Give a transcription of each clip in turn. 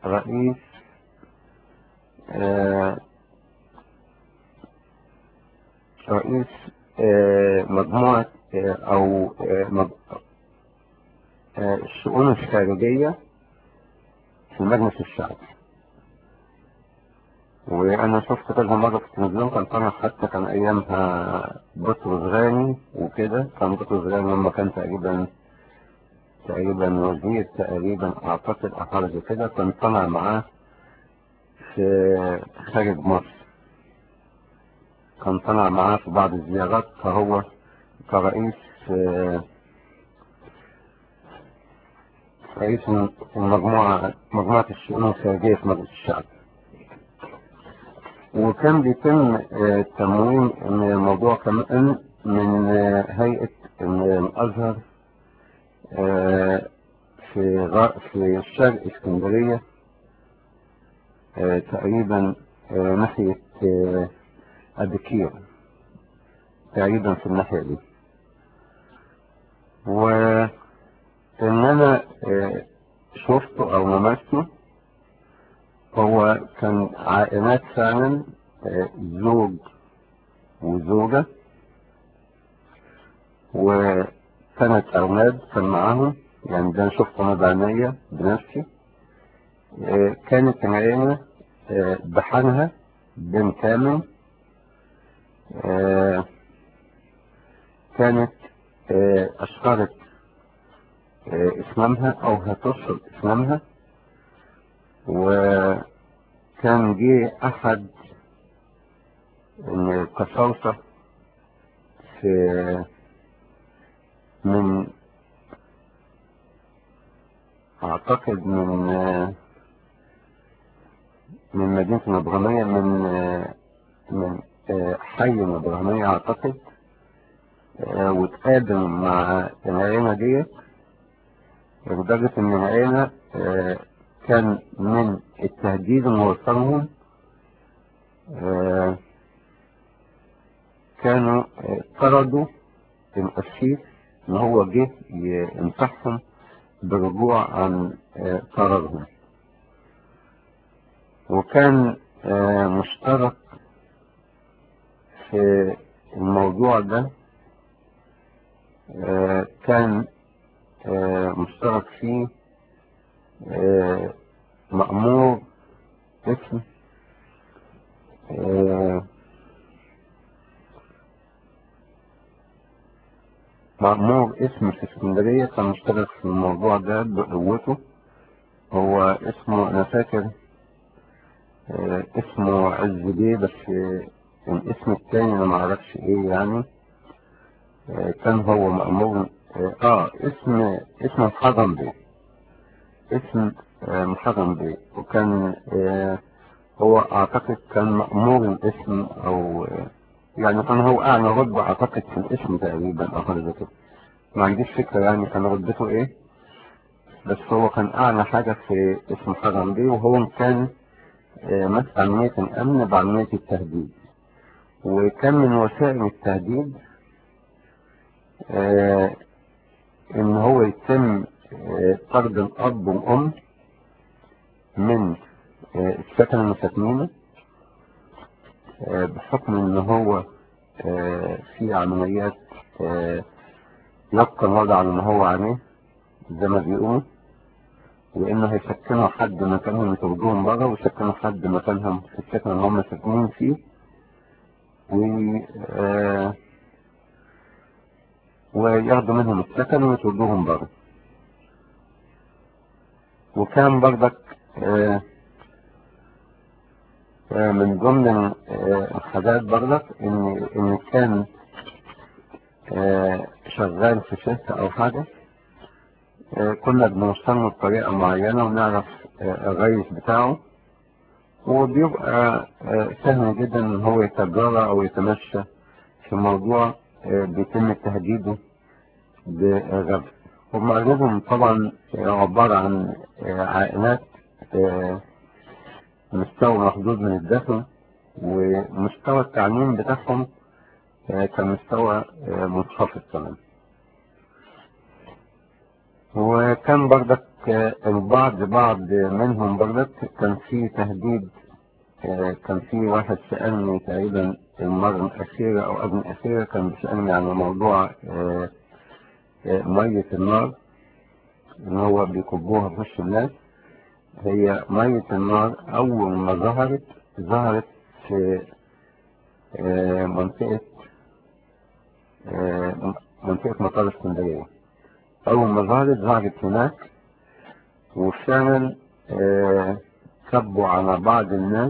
رئيس آه رئيس آه مجموعة آه أو آه مج... آه الشؤون الخارجية في المجلس الشعبي وأنا شفت كذا مرة في التلفزيون كان طالع حتى كان أيامها بطرس غاني وكده كان بطرس غاني لما كان تقريبا تقريبا وزير تقريبا أعتقد أو حاجة زي كده كان طالع معاه في خارج مصر كان طالع معاه في بعض الزيارات فهو كرئيس رئيس المجموعة مجموعة الشؤون الخارجية في مجلس الشعب وكان بيتم تموين الموضوع كمان من هيئة الأزهر في في الشرق اسكندرية تقريبا ناحية أبكير تقريبا في الناحية دي وإن أنا شفته أو لمسته هو كان عائلات فعلا زوج وزوجة وكانت أولاد كان معاهم يعني ده شفته أنا بعينيا بنفسي كانت العيلة بحالها بن كامل كانت أشهرت اسمها أو هتشهر اسمها وكان جه أحد القساوسة في من أعتقد من من مدينة الإبراهيمية من من حي الإبراهيمية أعتقد واتقابل مع العيلة ديت لدرجة إن العيلة كان من التهديد اللي وصلهم كانوا طردوا القسيس إن هو جه ينصحهم بالرجوع عن قرارهم وكان مشترك في الموضوع ده كان مشترك فيه مأمور اسم مأمور اسم في اسكندرية كان مشترك في الموضوع ده بقوته هو اسمه أنا فاكر اسمه عز بيه بس الاسم التاني أنا معرفش إيه يعني كان هو مأمور آه اسم اسم محرم بيه اسم محرم بيه وكان هو أعتقد كان مأمور الاسم أو يعني كان هو أعلى رتبة أعتقد في الاسم تقريبا أو حاجة زي كده ما عنديش فكرة يعني كان رتبته إيه بس هو كان أعلى حاجة في اسم محرم بيه وهو كان مسك عملية الأمن بعملية التهديد وكان من وسائل التهديد آه ان هو يتم آه طرد الاب والام من آه السكن المساكنين بحكم ان هو في عمليات يبقى الوضع على ما هو عليه زي ما بيقولوا وانه هيسكنوا حد مكانهم يطردوهم بره ويسكنوا حد مكانهم في السكن اللي هم ساكنين فيه و وياخدوا منهم السكن ويطردوهم بره وكان برضك من ضمن الحاجات برضك ان ان كان شغال في شركة او حاجة كنا بنوصله بطريقة معينة ونعرف الرئيس بتاعه وبيبقى سهل جدا ان هو يتجارى او يتمشى في موضوع بيتم تهديده بالغبن هم أغلبهم طبعا عبارة عن عائلات مستوى محدود من الدخل ومستوى التعليم بتاعهم كان مستوى منخفض كمان وكان برضك البعض بعض منهم برضك كان في تهديد آه، كان في واحد سألني تقريبا المرة الأخيرة أو قبل الأخيرة كان بيسألني عن موضوع آه، آه، مية النار إن هو بيكبوها في وش الناس هي مية النار أول ما ظهرت ظهرت في آه، منطقة آه، منطقة مطار اسكندرية أول ما ظهرت ظهرت هناك وفعلا آه، كبوا على بعض الناس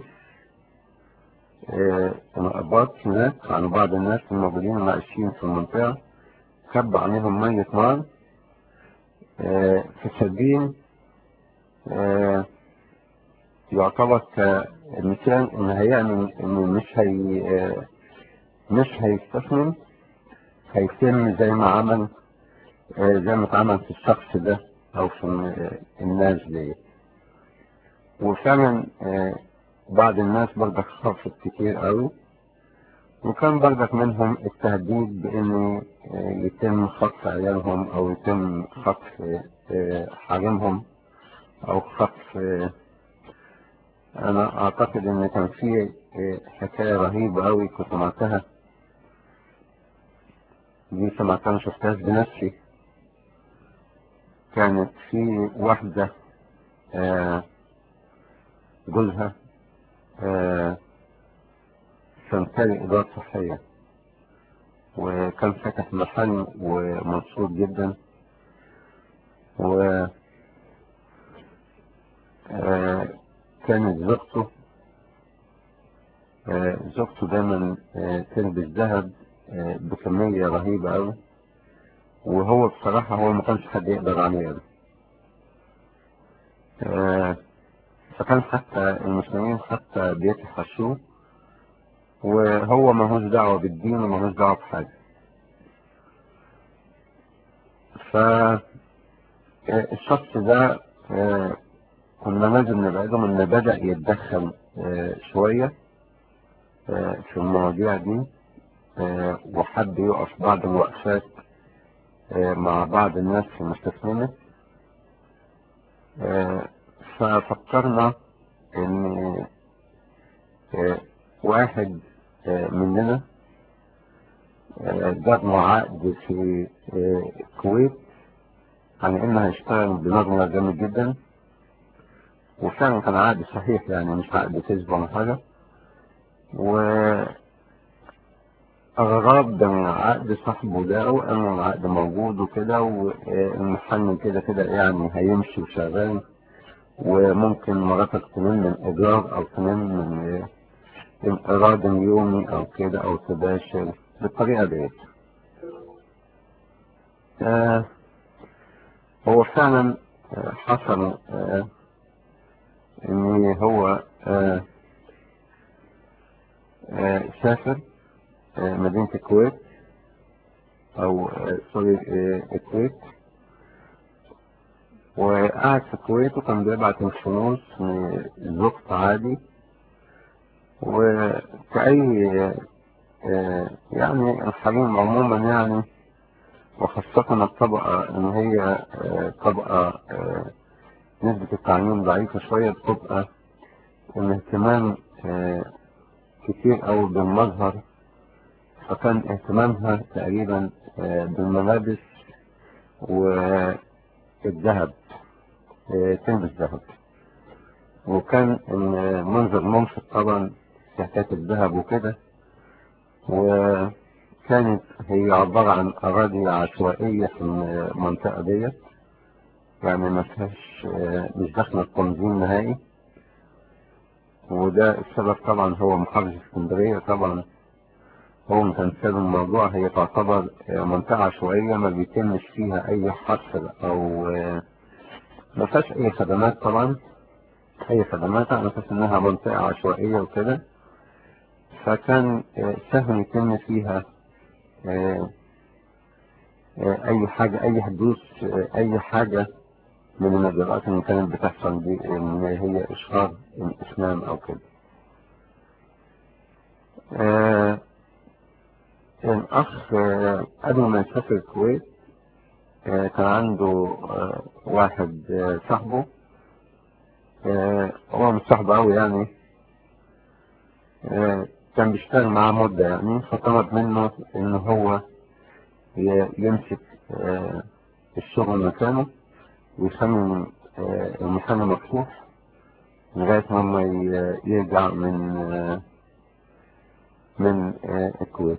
آه، الأقباط هناك على بعض الناس الموجودين العايشين في المنطقة كبوا عليهم مية نار آه، في سبيل آه، يعتبر كمثال إن هيعمل إنه مش هي آه، مش هيستسلم هيتم زي ما عمل آه، زي ما اتعمل في الشخص ده أو في آه، الناس دي وفعلا آه، بعض الناس برضك خافت كتير قوي وكان برضك منهم التهديد بأن آه، يتم خطف عيالهم أو يتم خطف آه، حريمهم أو خطف آه، أنا أعتقد إن كان في آه، حكاية رهيبة أوي كنت سمعتها دي سمعتها ما شفتهاش بنفسي كانت في واحدة آه، جوزها آه، سمكري إدارة صحية وكان فاتح محل ومبسوط جدا و آه، كانت زوجته آه، زوجته دايما آه، تلبس ذهب آه، بكمية رهيبة أوي وهو بصراحة هو ما كانش حد يقدر عليه يعني. آه، فكان حتى المسلمين حتى بيتحشوه وهو ملهوش دعوة بالدين وملهوش دعوة بحاجة فالشخص ده آه، كنا لازم نبعده ان بدأ يتدخل آه، شوية آه، في المواضيع دي آه، وحب يقف بعض الوقفات آه، مع بعض الناس المستثمرة آه، ففكرنا ان آه، واحد آه، مننا آه، جاب له عقد في آه، الكويت عن انه هيشتغل بمبلغ جامد جدا وفعلا كان عقد صحيح يعني مش عقد كذب ولا حاجة و أغرب من عقد صاحبه ده وأن العقد موجود وكده والمحل كده كده يعني هيمشي وشغال وممكن مراتك تنام من إيجار أو تنام من انقراض يومي أو كده أو تباشر بالطريقة ديت. آه هو فعلا آه، حصل آه إن هو آه آه سافر آه مدينة الكويت أو آه سوري آه الكويت وقعد في الكويت وكان بيبعت الفلوس لزوجته عادي وكأي آه، يعني الحريم عموما يعني وخاصة الطبقة إن هي آه، طبقة آه، نسبة التعليم ضعيفة شوية بتبقى الاهتمام آه، كتير أوي بالمظهر فكان اهتمامها تقريبا آه، بالملابس والذهب آه، تلبس ذهب وكان المنظر ممسك طبعا في حكاية الذهب وكده وكانت هي عبارة عن أراضي عشوائية في المنطقة ديت يعني ما فيهاش آه، مش داخلة التنظيم نهائي وده السبب طبعا هو محافظة اسكندرية طبعا هو مثال الموضوع هي تعتبر آه، منطقة عشوائية ما بيتمش فيها أي حصر أو آه، ما فيهاش أي خدمات طبعا أي خدمات على أساس إنها منطقة عشوائية وكده فكان آه، سهل يتم فيها آه، آه، أي حاجة أي حدوث آه، أي حاجة من الإجراءات اللي كانت بتحصل دي إن هي إشهار الإسلام أو كده. آه، الأخ آه، قبل ما يسافر الكويت آه، كان عنده آه، واحد آه، صاحبه آه، هو مش صاحبه أوي يعني آه، كان بيشتغل معاه مدة يعني فطلب منه إن هو ي- يمسك آه، الشغل مكانه ويخلي آه، المكان مفتوح لغاية ما ي- يرجع من آه، من آه، الكويت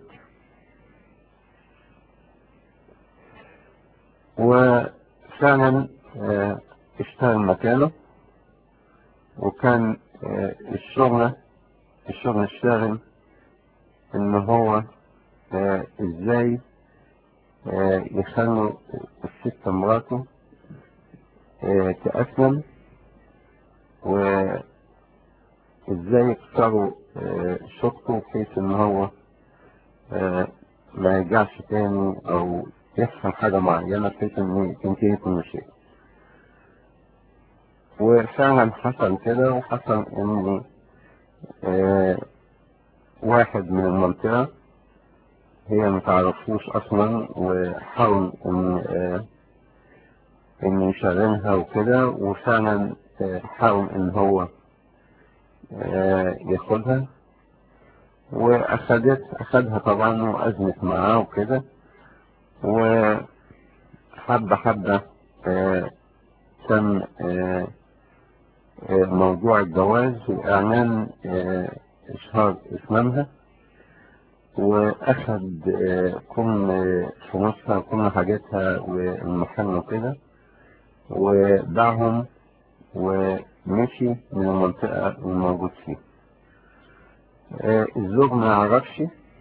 وفعلا آه، اشتغل مكانه وكان آه، الشغل الشغل الشاغل ان هو آه، ازاي آه، يخلوا الست مراته آه، تأسلم وازاي يكسروا آه، شوكته بحيث ان هو آه، ما يرجعش تاني او يحصل حاجة معينة بحيث ان تنتهي كل شيء وفعلا حصل كده وحصل ان آه، واحد من المنطقة هي متعرفوش اصلا وحاول ان آه، ان يشغلها وكده وفعلا آه، حاول ان هو آه، ياخدها واخدت اخدها طبعا وازمت معاه وكده وحبة حبة آه، تم آه، آه، موضوع الجواز واعلان آه، اشهار اسلامها واخد آه، كل فلوسها وكل حاجاتها والمحل وكده وباعهم ومشي من المنطقة الموجود فيها آه، الزوج ما يعرفش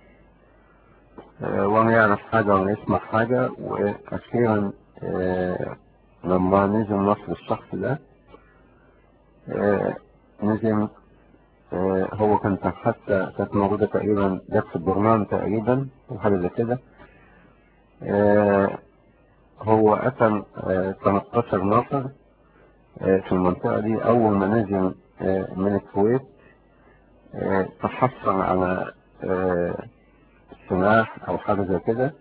آه، ولا يعرف حاجة ولا يسمع حاجة وأخيرا آه، لما نزل مصر الشخص ده آه، نزل آه، هو كان حتى كانت موجودة تقريبا جت في الجرنان تقريبا وحاجة زي كده آه، هو قتل آه، 13 نفر آه، في المنطقة دي أول ما نزل آه، من الكويت آه، تحصل على آه، سلاح أو حاجة زي كده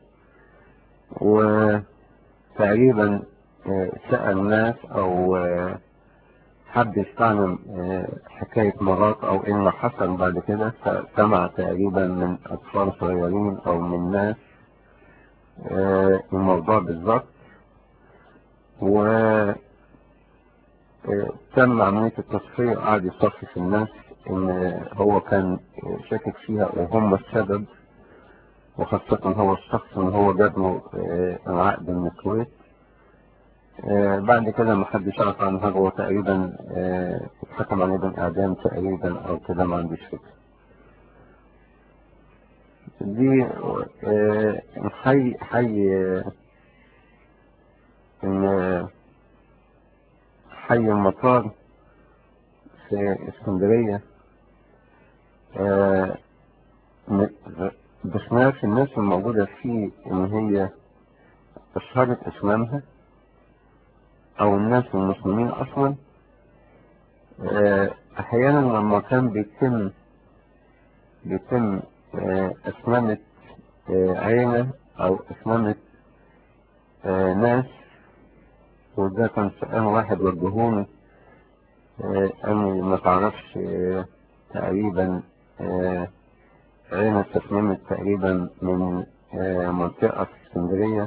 وتقريبا آه، سأل ناس أو آه، حد يستعلم آه، حكاية مرات أو إيه اللي حصل بعد كده فسمع تقريبا من أطفال صغيرين أو من ناس آه، الموضوع بالظبط و آه، تم عملية التصفية قعد يصفي الناس إن هو كان شاكك فيها وهم السبب وخاصة هو الشخص اللي هو جاب له آه، العقد من الكويت آه، بعد كده ما حدش عرف عن حاجة هو تقريبا آه، اتحكم عليه بالإعدام تقريبا أو كده ما عنديش فكرة دي آه، حي حي آه، إن حي المطار في اسكندرية آه، م- بخلاف الناس الموجودة فيه إن هي أشهرت إسلامها أو الناس المسلمين أصلا آه، أحيانا لما كان بيتم بيتم آه، أسلامة آه، عيلة أو أسلامة آه، ناس وده كان سؤال واحد وجهوني آه، أنا ما تعرفش آه، تقريبا آه، عيلة استسلمت تقريبا من آه، منطقة في اسكندرية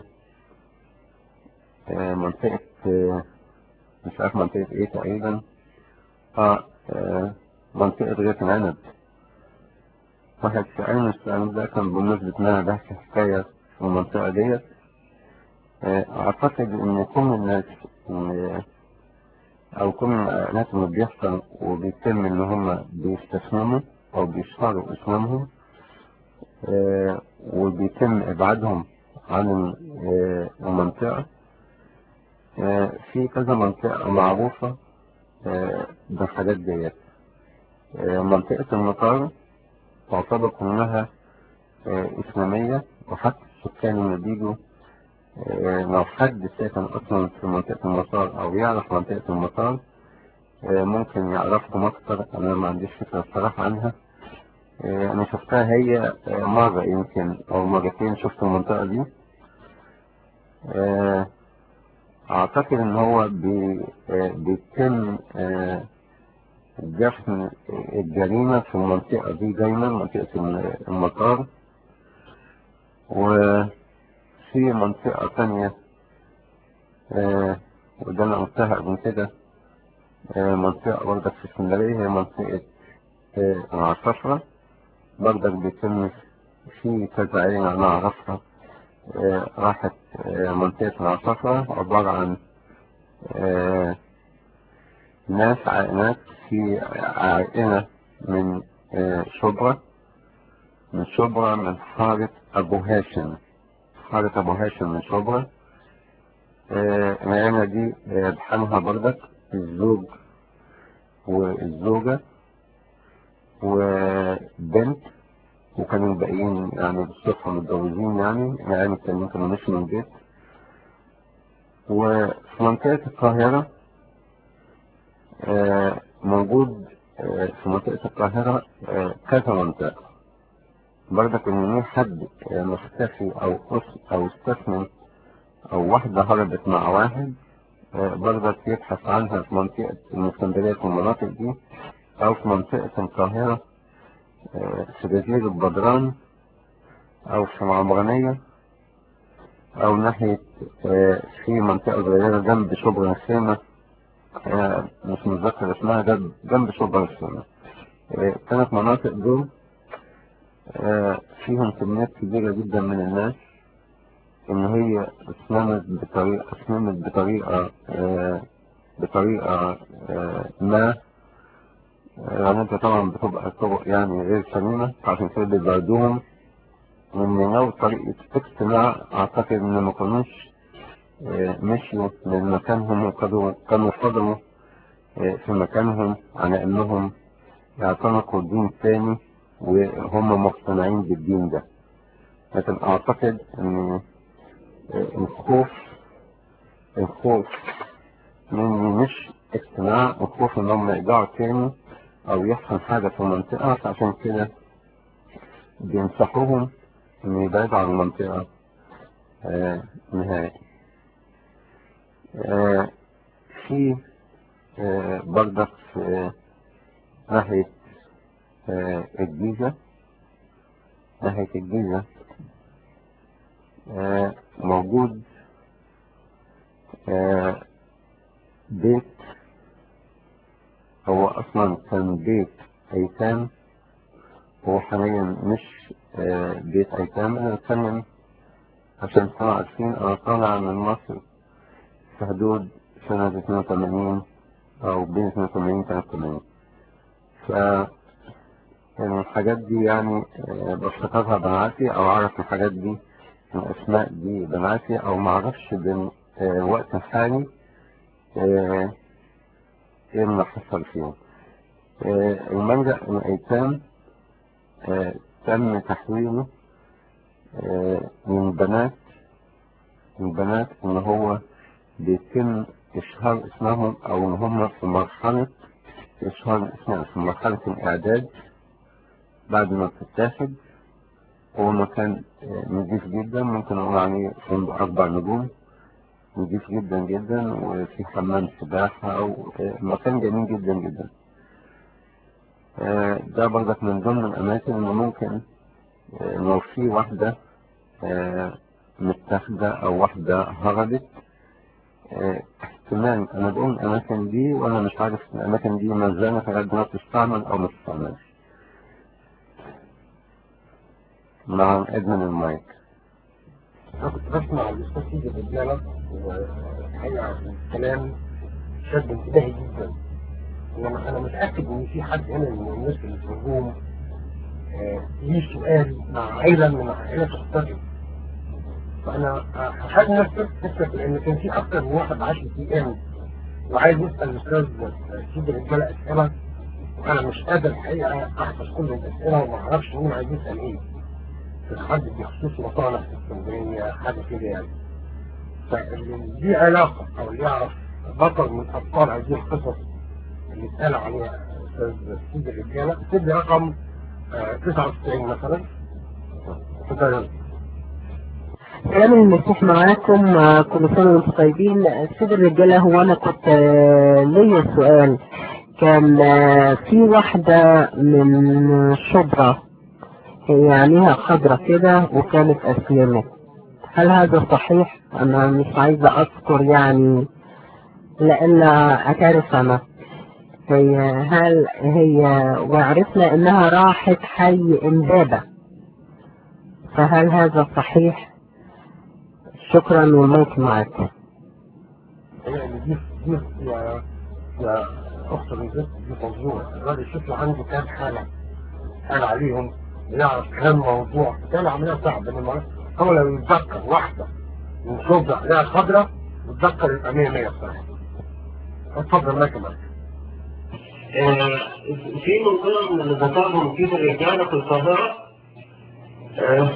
آه، منطقة آه، مش عارف منطقة ايه تقريبا اه آه، منطقة غيث العنب واحد سألني السؤال ده كان بمناسبة ان انا بحكي حكاية في المنطقة ديت آه، اعتقد ان كل الناس آه، او كل الناس اللي بيحصل وبيتم ان هم بيستسلموا او بيشهروا اسلامهم آه، وبيتم ابعادهم عن آه، المنطقة آه، في كذا منطقة معروفة آه، بالحاجات ديت آه، منطقة المطار تعتبر كلها آه، إسلامية وحتى السكان اللي بيجوا آه، لو حد ساكن أصلا في منطقة المطار أو يعرف منطقة المطار آه، ممكن يعرفهم أكتر أنا ما عنديش فكرة الصراحة عنها آه، أنا شفتها هي آه، مرة يمكن أو مرتين شفت المنطقة دي آه، اعتقد ان هو بي آه، بيتم آه، دفن الجريمة في المنطقة دي دايما منطقة المطار وفي منطقة تانية آه، وده انا قلتها قبل كده آه، منطقة برضك في اسكندرية هي منطقة آه، العصافرة برضك بيتم في كذا عيلة أنا أعرفها آه، راحت آه، منطقة العصافرة عبارة عن آه، ناس عائلات في عائلة من آه، شبرا من شبرا من حارة أبو هاشم حارة أبو هاشم من شبرا آه، العيلة دي آه، بحالها برضك الزوج والزوجة وبنت وكانوا الباقيين يعني بالصدفة متجوزين يعني العيال التانيين كانوا مش من البيت وفي منطقة القاهرة آه، موجود آه، في منطقة القاهرة آه، كذا منطقة برضك إن حد آه، مختفي أو أس أو استثنى أو واحدة هربت مع واحد آه، برضك يبحث عنها في منطقة الاسكندرية في المناطق دي أو في منطقة القاهرة آه، في جزيرة بدران أو في العمرانية أو ناحية آه، في منطقة صغيرة جنب شبرا الخيمة آه، مش متذكر اسمها جنب جنب شبرا الخيمة آه، كانت مناطق دول آه، فيهم كميات كبيرة جدا من الناس إن هي اسلمت بطريقة اسلمت بطريقة آه، بطريقة آه، ما آه، يعني انت طبعا بتبقى طرق يعني غير سليمة عشان كده بيبعدوهم وان لو طريقة اجتماع اعتقد ان ما كانوش آه، مشيوا من مكانهم وكانوا كانوا فضلوا آه، في مكانهم على انهم يعتنقوا دين تاني وهم مقتنعين بالدين ده لكن اعتقد ان آه، الخوف الخوف من مش اجتماع الخوف انهم يرجعوا تاني او يحصل حاجة في المنطقة فعشان كده بينصحوهم ان يبعدوا عن المنطقة آه نهائي آه في آه برضك في ناحية آه الجيزة ناحية الجيزة آه موجود آه بيت هو اصلا كان بيت ايتام هو حاليا مش آه، بيت ايتام انا بتكلم عشان تكونوا عارفين انا طالع من مصر في حدود سنة 82 او بين 82 و 83 ف يعني الحاجات دي يعني آه، بفتكرها بنعاتي او اعرف الحاجات دي الاسماء دي بنعاتي او معرفش بالوقت الحالي آه، ايه اللي حصل فيهم آه، الملجأ الأيتام آه، تم تحويله آه، من بنات من بنات ان هو بيتم اشهار اسمهم او ان هم في مرحلة اشهار اسمهم في مرحلة الاعداد بعد ما بتتاخد هو مكان آه، نضيف جدا ممكن اقول عليه فندق اربع نجوم نضيف جدا جدا وفي حمام سباحة ومكان جميل جدا جدا آه، ده برضك من ضمن الأماكن اللي ممكن آه، لو في واحدة آه، متاخدة أو واحدة هربت آه، احتمال أنا بقول الأماكن دي وأنا مش عارف الأماكن دي ما زالت لغاية دلوقتي تستعمل أو ما تستعملش مع إدمن المايك أنا كنت بسمع الأستاذ سيدي الرجالة والحقيقة الكلام شد انتباهي جدا إنما أنا متأكد إن في حد هنا من الناس اللي في الهجوم آه، ليه سؤال مع عيلة من عائلة تختلف فأنا هحاول نفسك تفكر لأن كان في أكتر من واحد عاشر في أيام وعايز يسأل الأستاذ سيدي الرجالة أسئلة وأنا مش قادر الحقيقة أحفظ كل الأسئلة وما أعرفش مين عايز يسأل إيه في حد بخصوص مصالح في اسكندرية حاجة كده يعني فاللي دي علاقة أو اللي يعرف بطل من أبطال هذه القصص اللي اتقال عليها أستاذ سيد الرجالة تدي رقم آه، 99 مثلا تتغير سلام المسيح معاكم آه، كل سنة وانتم طيبين سيد الرجالة هو أنا كنت آه، ليا سؤال كان آه، في واحدة من شبرا هي عينيها خضرة كده وكانت أسلمت هل هذا صحيح؟ أنا مش عايزة أذكر يعني لأن أتعرف أنا هي هل هي وعرفنا إنها راحت حي إمبابة فهل هذا صحيح؟ شكرا والموت معك يعني دي دي يا يا اخت البنت دي منظومه الراجل شوف عنده كام حاله قال عليهم يعرف كام موضوع كان عمليه صعبه لما هو لو يتذكر واحده من صوب عليها خضراء يتذكر يبقى 100 100 بصراحه اتفضل لك معاك في منطقة من اللي ذكرهم في الرجالة في القاهرة آه،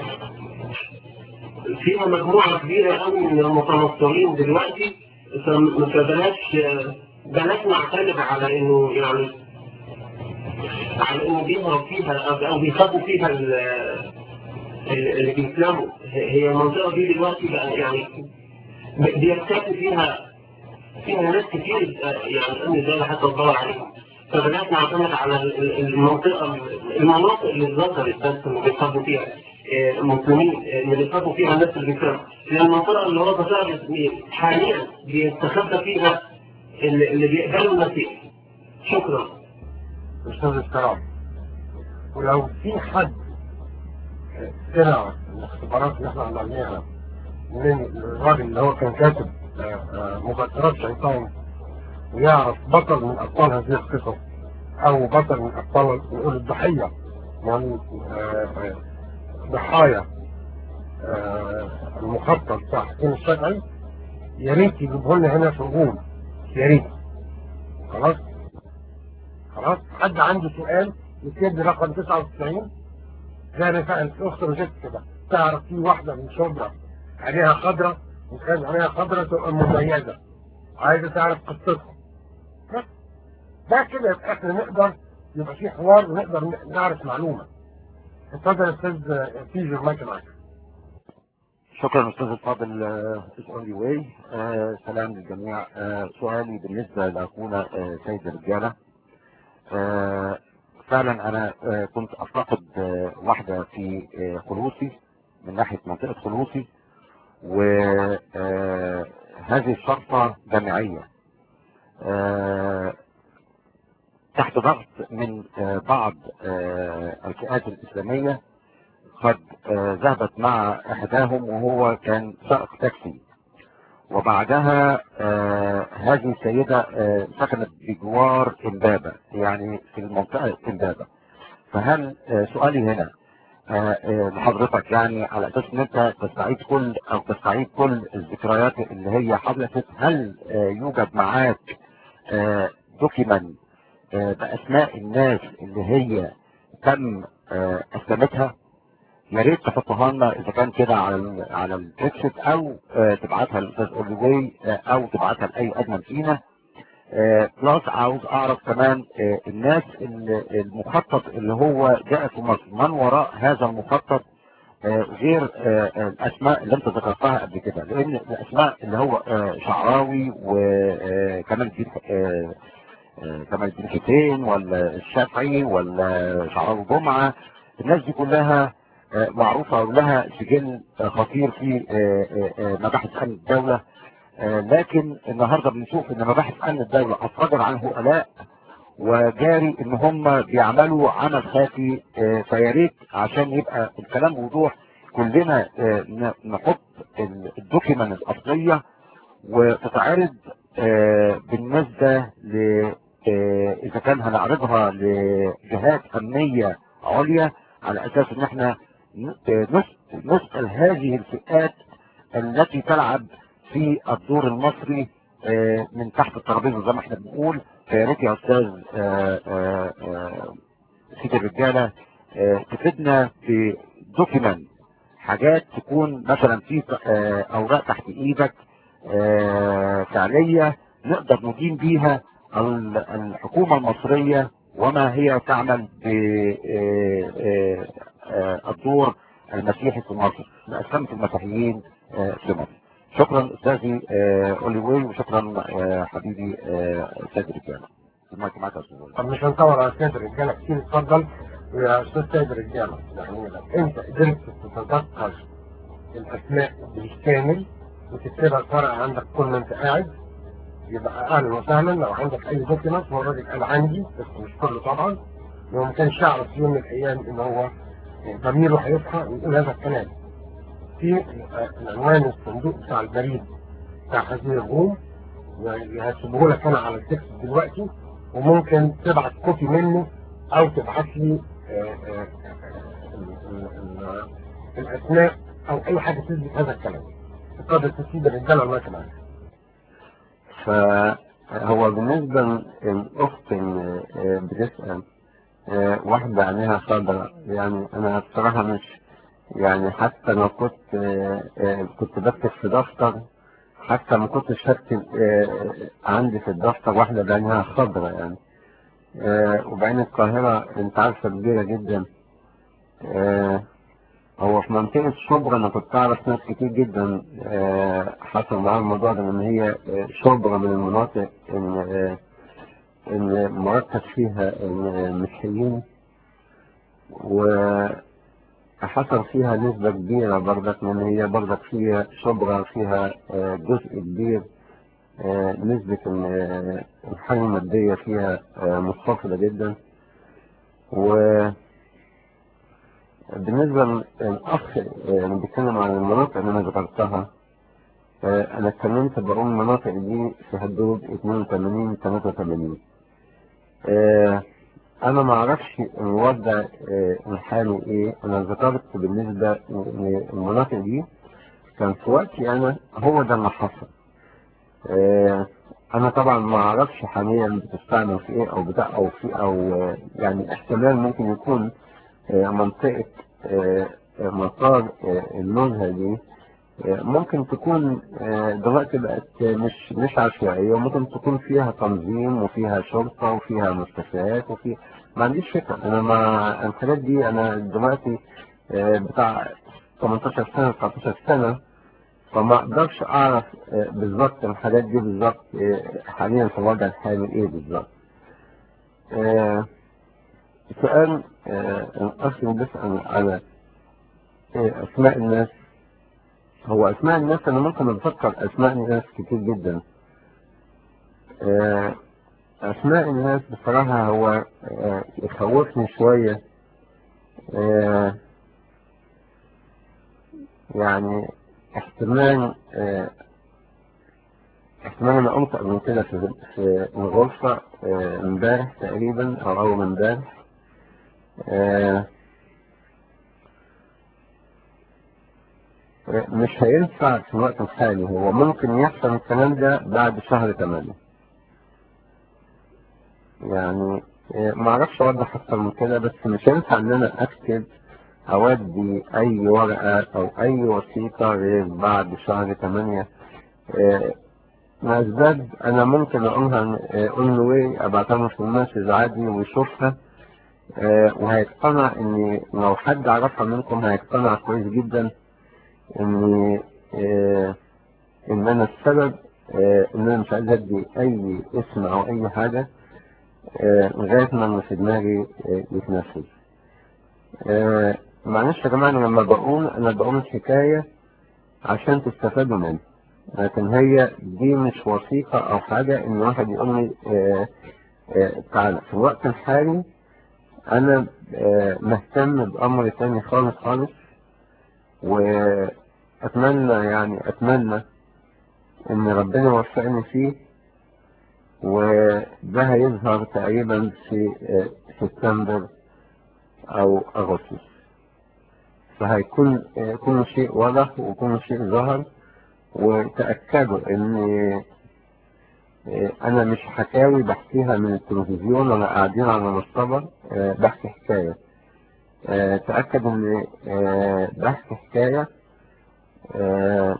فيها مجموعة كبيرة قوي من المتنصرين دلوقتي فم- فبلاش آه، بلاش نعتمد على انه يعني على انه بيهرب فيها او أو بيخافوا فيها ال- ال- اللي بيسلموا هي المنطقة دي دلوقتي بقى يعني بيرتكوا فيها فيها ناس كتير آه، يعني أمن الدولة حتى تدور عليهم فبدأت نعتمد على ال- ال- المنطقة المناطق اللي اتذكرت بس اللي بيصابوا فيها آه، مسلمين آه، اللي بيصابوا فيها الناس اللي بيسلموا لأن المنطقة اللي هو ذكرها حاليا بيستخبى فيها اللي اللي بيقبلوا المسيح شكرا استاذ الكرام ولو في حد سمع الاختبارات اللي احنا عملناها من الراجل اللي هو كان كاتب آه، آه، مذكرات شيطان ويعرف بطل من ابطال هذه القصص او بطل من ابطال نقول الضحيه يعني آه، آه، ضحايا آه، المخطط بتاع حسين الشافعي يا ريت يجيبه لنا هنا في الغول يا ريت خلاص خلاص حد عنده سؤال يكتب لي رقم 99 زي ما سألت اخت روجيت كده تعرف في واحده من شبرا عليها خضره وكان عليها خضره تبقى مميزه عايزه تعرف قصتها بس ده كده يبقى احنا نقدر يبقى في حوار ونقدر ن- نعرف معلومه اتفضل يا استاذ تيجر مايك معاك شكرا استاذ الفاضل اونلي واي سلام للجميع آه، سؤالي بالنسبه لاخونا آه، سيد الرجاله آه، فعلا انا آه، كنت افتقد آه، واحده في آه، خلوصي من ناحيه منطقه خلوصي وهذه الشرطه جامعيه آه، تحت ضغط من آه، بعض آه، الفئات الاسلاميه قد آه، ذهبت مع احداهم وهو كان سائق تاكسي وبعدها آه، هذه السيدة آه، سكنت بجوار امبابة يعني في المنطقة امبابة فهل آه، سؤالي هنا آه، آه، لحضرتك يعني على اساس ان انت تستعيد كل او تستعيد كل الذكريات اللي هي حدثت هل آه، يوجد معاك دوكيمنت باسماء الناس اللي هي تم آه، اسلامتها يا ريت تحطها لنا اذا كان كده على ال على التكست او آه، تبعتها للاستاذ اوليوي آه، او تبعتها لاي اجمل فينا آه، بلس عاوز اعرف كمان آه، الناس اللي- المخطط اللي هو جاء في مصر من وراء هذا المخطط آه، غير آه، آه، الاسماء اللي انت ذكرتها قبل كده لان الاسماء اللي هو آه، شعراوي وكمان الدين آه، آه، كمال الدين حسين ولا الشافعي ولا شعراوي جمعه الناس دي كلها آه، معروفه ولها سجل آه، خطير في آه، آه، آه، مباحث امن الدوله آه، لكن النهارده بنشوف ان مباحث امن الدوله اصدر عنه الاء وجاري ان هم بيعملوا عمل خافي آه، فيا ريت عشان يبقى الكلام وضوح كلنا آه، ن- نحط ال- الدوكيمنت الاصليه وتتعرض آه، بالنسبه ل آه، اذا كان هنعرضها لجهات امنيه عليا على اساس ان احنا ن- آه، نس- نسال هذه الفئات التي تلعب في الدور المصري آه، من تحت الترابيزه زي ما احنا بنقول فيا ريت يا استاذ آه، آه، آه، سيد الرجاله آه، تفيدنا بدوكيمنت حاجات تكون مثلا في آه، اوراق تحت ايدك آه، فعليه نقدر ندين بيها ال- الحكومه المصريه وما هي تعمل بالدور المسيحي في مصر لأسلمة المسيحيين آه، في مصر شكرا أستاذي آه، أوليوي وشكرا آه، حبيبي آه، سيد رجالة المايك معاك يا أستاذ أولي. طب مش هنطور على سيد الرجاله كتير اتفضل يا استاذ سيد الرجاله يعني لو انت قدرت تتذكر الاسماء بالكامل وتكتبها في ورقه عندك كل ما انت قاعد يبقى اهلا وسهلا لو عندك اي دوكيمنت هو الراجل قال عندي بس مش كله طبعا لو ما كانش يعرف في يوم من الايام ان هو ضميره هيصحى ويقول هذا الكلام في العنوان الصندوق بتاع البريد بتاع هذه الروم هسيبه لك انا على التكست دلوقتي وممكن تبعت كوبي منه او تبعت لي آه، آه، آه، ال- ال- الاسماء او اي حاجه تثبت هذا الكلام تقدر تسيب الرجاله الله كمان فهو بالنسبة للأخت اللي آه، بتسأل آه، واحدة عينيها خضراء يعني أنا بصراحة مش يعني حتى لو كنت آه، آه، كنت بكتب في دفتر حتى ما كنتش هكتب آه، عندي في الدفتر واحدة بعينها خضراء يعني آه، وبعين القاهرة أنت عارفة كبيرة جدا آه، هو في منطقة شبرا أنا كنت أعرف ناس كتير جدا آه، حصل معاهم الموضوع ده إن هي آه، شبرا من المناطق إن آه، إن مركز فيها المسيحيين وحصل فيها نسبة كبيرة برضك لأن هي برضك فيها شبرا فيها آه، جزء كبير آه، نسبة ال- آه، الحاجة المادية فيها آه، منخفضة جدا و بالنسبة للأخ آه، اللي بيتكلم عن المناطق اللي أنا ذكرتها آه، أنا اتكلمت بقول المناطق دي في حدود 82 83 آه، أنا ما أعرفش الوضع آه، الحالي إيه أنا ذكرت بالنسبة للمناطق دي كان في وقتي أنا هو ده اللي حصل آه، أنا طبعا ما أعرفش حاليا بتستعمل في إيه أو بتاع أو في أو آه، يعني احتمال ممكن يكون آه، منطقة آه، آه، مطار آه، النزهة دي آه، ممكن تكون آه، دلوقتي بقت آه، مش مش عشوائية وممكن تكون فيها تنظيم وفيها شرطة وفيها مستشفيات وفي ما عنديش فكرة أنا ما الحاجات دي أنا دلوقتي آه، بتاع 18 سنة 19 سنة فما أقدرش أعرف آه، بالظبط الحاجات دي بالظبط آه، حاليا في الوضع الحالي إيه بالظبط. آه، سؤال آه، الأخ اللي بيسأل على آه، أسماء الناس هو أسماء الناس أنا ممكن أتذكر أسماء الناس كتير جدا آه، أسماء الناس بصراحة هو آه، يخوفني شوية آه، يعني احتمال آه، احتمال أنا قمت قبل كده في في الغرفة آه، امبارح تقريبا أو أول امبارح آه، مش هينفع في الوقت الحالي هو ممكن يحصل الكلام ده بعد شهر تمانية يعني آه، معرفش اوضح اكتر من كده بس مش هينفع ان انا اكتب اودي اي ورقة او اي وثيقة غير بعد شهر تمانية آه، لأسباب انا ممكن اقولها اون واي ابعتها له في المسج عادي ويشوفها آه، وهيقتنع ان لو حد عرفها منكم هيقتنع كويس جدا ان آه، ان انا السبب آه، ان انا مش عايز ادي اي اسم او اي حاجة آه، لغاية ما اللي في دماغي آه، يتنفذ آه، معلش يا جماعة أنا لما بقول أنا بقول الحكاية عشان تستفادوا منها لكن هي دي مش وثيقة أو حاجة إن واحد يقول لي آه، آه، تعالى في الوقت الحالي أنا آه، مهتم بأمر تاني خالص خالص وأتمنى يعني أتمنى إن ربنا يوفقني فيه وده هيظهر تقريبا في آه، سبتمبر أو أغسطس فهيكون آه، كل شيء واضح وكل شيء ظهر وتأكدوا إن آه، أنا مش حكاوي بحكيها من التلفزيون ولا قاعدين على مصطبة آه، بحكي حكاية آه، تأكد إن آه، بحكي حكاية آه،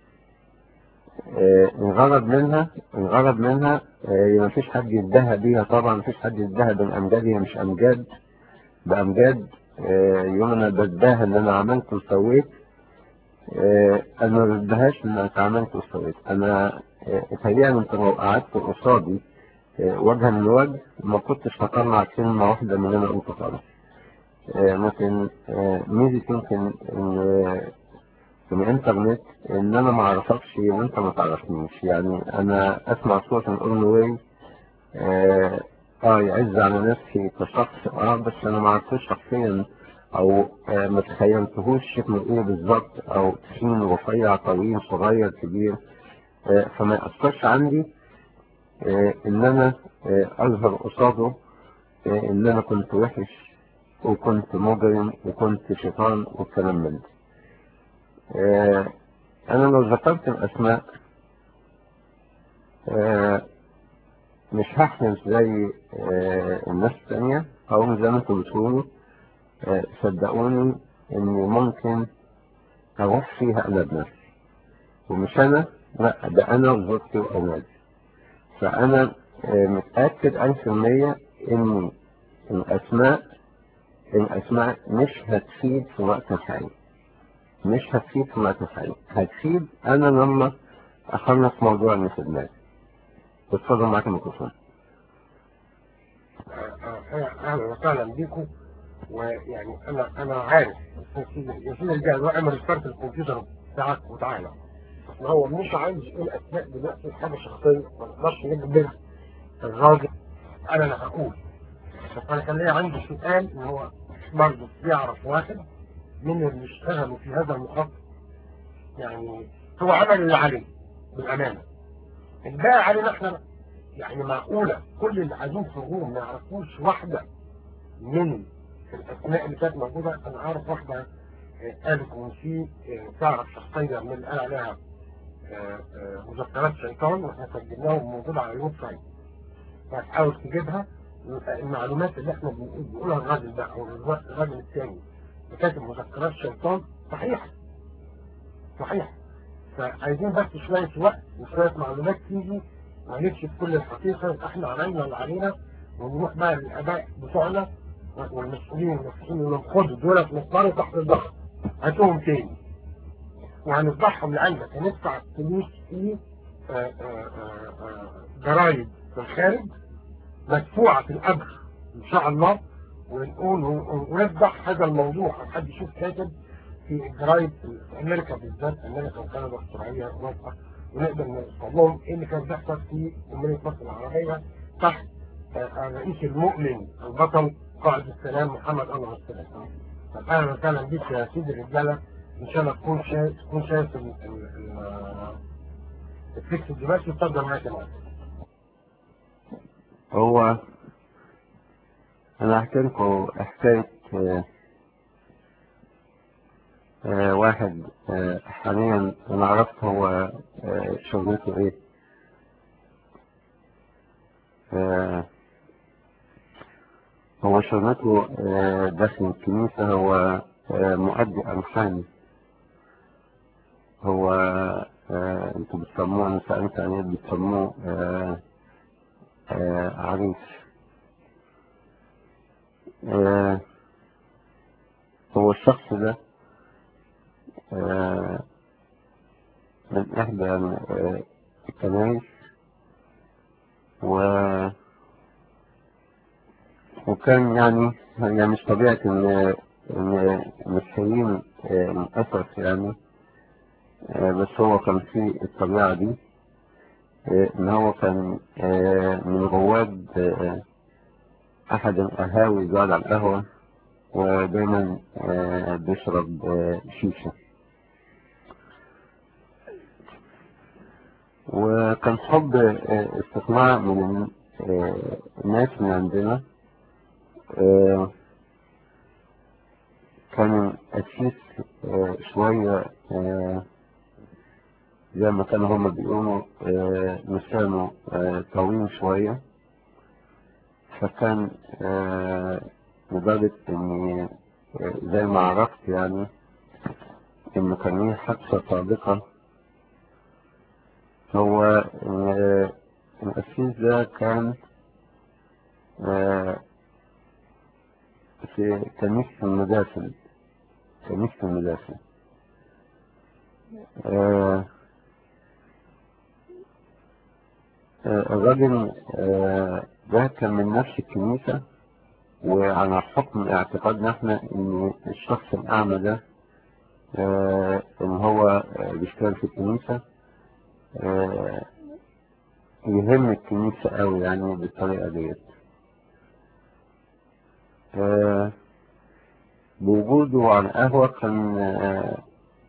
آه، الغرض منها الغرض منها آه، مفيش حد يدها بيها طبعا مفيش حد يدها بالأمجاد هي مش أمجاد بأمجاد آه، يوم انا بتباهى اللي انا عملت وسويت آه، انا ما بتباهاش ان انا عملت وسويت انا آه، اتهيألي انت لو قعدت قصادي آه، وجها لوجه ما كنتش هطلع كلمة واحدة من اللي انا قلته خالص آه، لكن آه، ميزة يمكن ان في الانترنت ان انا ما اعرفكش وانت ما تعرفنيش يعني انا اسمع صوت اقول له ايه اه آه، يعز على نفسي كشخص اه بس انا ما عرفتوش شخصيا او آه ما تخيلتهوش شكله ايه بالظبط او تخين رفيع طويل صغير كبير آه فما يأثرش عندي آه ان انا آه اظهر قصاده آه ان انا كنت وحش وكنت مجرم وكنت شيطان والكلام من ده آه، أنا لو ذكرت الأسماء آه، مش هحلف زي آه، الناس التانية أو زي ما انتوا بتقولوا آه، صدقوني إني ممكن أروح فيها قلب نفسي ومش أنا لا ده أنا وزوجتي وأولادي فأنا آه، متأكد ألف في المية إن الأسماء الأسماء مش هتفيد في وقت الحالي مش هتفيد في وقت الحالي هتفيد أنا لما أخلص موضوع اللي في دماغي اتفضل معاك الميكروفون اهلا وسهلا بيكم ويعني انا انا عارف يا سيدي الجهاز اعمل ريستارت الكمبيوتر بتاعك وتعالى ما هو مش عايز يقول اسماء دلوقتي حاجه شخصيه ما نقدرش نجبر الراجل انا اللي هقول بس انا كان ليا عندي سؤال ان هو برضه بيعرف واحد من اللي اشتغلوا في هذا المخطط يعني هو عمل اللي عليه بالامانه الباقي علينا احنا يعني معقولة كل اللي قاعدين في الروم ما يعرفوش واحدة من الأسماء اللي كانت موجودة أنا أعرف واحدة آه، قالت إن في آه، تعرف شخصية من اللي قال عليها آه، آه، مذكرات شيطان وإحنا سجلناهم موجودة على الويب سايت فهتحاول تجيبها يبقى المعلومات اللي إحنا بنقول- بنقولها الراجل ده أو الر- الراجل الثاني اللي كاتب مذكرات شيطان صحيحة صحيح فعايزين بس شوية وقت وشوية معلومات تيجي ونكشف كل الحقيقة يبقى احنا عملنا اللي علينا ونروح بقى للآباء بتوعنا والمسؤولين والمسؤولين اللي خدوا دولت مصدروا تحت الضغط هاتوهم تاني وهنفضحهم لعلمك هندفع فلوس في آه، آه، آه، آه، جرايد في الخارج مدفوعة في الأجر إن شاء الله ونقول ونفضح هذا الموضوع حد يشوف كاتب في الجرايد في أمريكا بالذات أمريكا وكندا أستراليا أوروبا ونقدر نوصل لهم ايه اللي كان بيحصل في جمهورية مصر العربية تحت آه، الرئيس المؤمن البطل قائد السلام محمد انور السلام طب اهلا وسهلا بيك يا سيدي الرجاله ان شاء الله تكون شايف تكون شايف ال- ال- ال- الفيكس دلوقتي اتفضل معاك يا معلم هو أنا هحكي لكم حكاية آه، آه، واحد آه، حاليا أنا عرفت هو آه، شغلته إيه آه، هو شغلته آه، داخل الكنيسة هو آه، مؤدي ألحان هو آه، انتوا بتسموه انا سألت عليه بتسموه آه، آه، عريس آه، هو الشخص ده آه، من إحدى آه، الكنائس و وكان يعني يعني مش طبيعة إن إن المسيحيين آه، للأسف يعني آه، بس هو كان في الطبيعة دي آه، إن هو كان آه، من رواد آه، أحد القهاوي قاعد على القهوة ودايما آه، بيشرب آه، شيشة وكان حب آه، استطلاع من آه، الناس من عندنا آه، كان أسيس آه، شوية آه، زي ما كانوا هما بيقولوا آه، لسانه آه، طويل شوية فكان آه، لدرجة إني آه، زي ما عرفت يعني إنه كان ليه حادثة سابقة هو آه، الأسيس ده كان آه، في كنيسة المدافن كنيسة المدافن آه آه الراجل آه ده كان من نفس الكنيسة وعلى حكم اعتقادنا احنا ان الشخص الأعمى ده آه ان هو آه بيشتغل في الكنيسة آه يهم الكنيسة قوي يعني بالطريقة ديت آه بوجوده على القهوة كان آه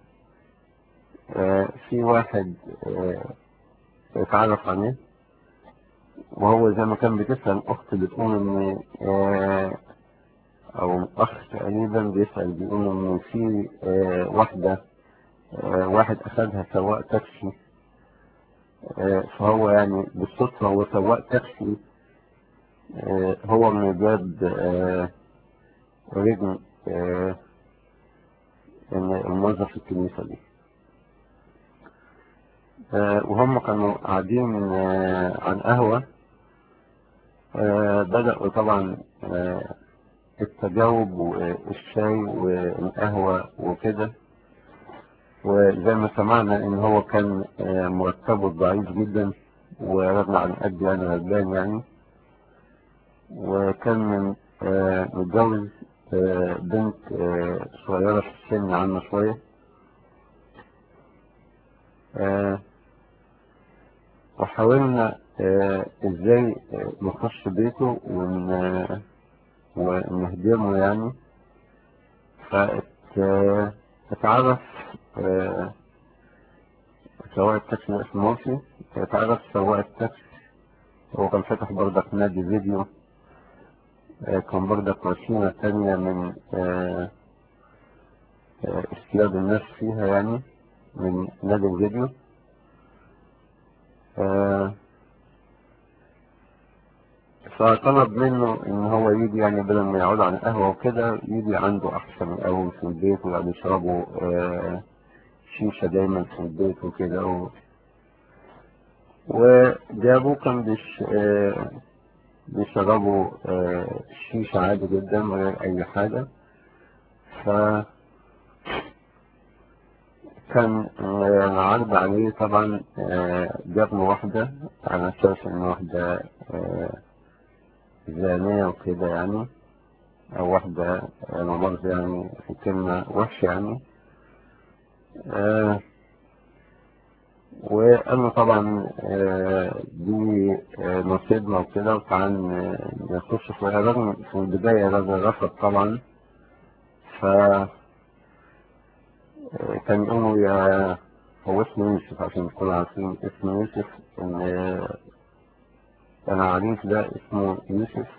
آه في واحد آه اتعرف عليه وهو زي ما كان بتسأل أخت بتقول إن آه أو أخ تقريبا بيسأل بيقول إن في آه واحدة آه واحد أخدها سواق تاكسي آه فهو يعني بالصدفة هو سواق تاكسي آه هو من باب آه رجل آه الموظف في الكنيسة دي آه وهم كانوا قاعدين آه عن قهوة آه بدأوا طبعا آه التجاوب والشاي والقهوة وكده وزي ما سمعنا ان هو كان آه مرتبه ضعيف جدا ورغم عن قد يعني غلبان يعني وكان من آه متجوز آه بنت آه صغيرة في السن عنه شوية آه وحاولنا آه ازاي آه نخش بيته ون آه ونهدمه يعني فاتعرف آه سواق التاكسي اسمه موسي اتعرف سواق التاكسي هو كان فاتح برضك نادي فيديو آه كان برضك وسيلة تانية من آه آه استياد الناس فيها يعني من نادي الفيديو آه فطلب منه ان هو يجي يعني بدل ما يقعد على القهوة وكده يجي عنده احسن الاول في البيت ويقعد يشربوا آه شيشة دايما في البيت وكده و... وجابوه كان بيش آه بيشربوا آه شيشة عادي جدا من غير اي حاجة ف كان عرض عليه طبعا جاب له واحدة على أساس إن واحدة زانية وكده يعني أو واحدة مؤاخذة يعني في كلمة وحشة يعني وقال له طبعا دي نصيبنا وكده وتعال نخش فيها رغم في البداية الراجل رفض طبعا ف كان يقولوا يا هو اسمه يوسف عشان تكونوا عارفين اسمه يوسف ان انا عريف ده اسمه يوسف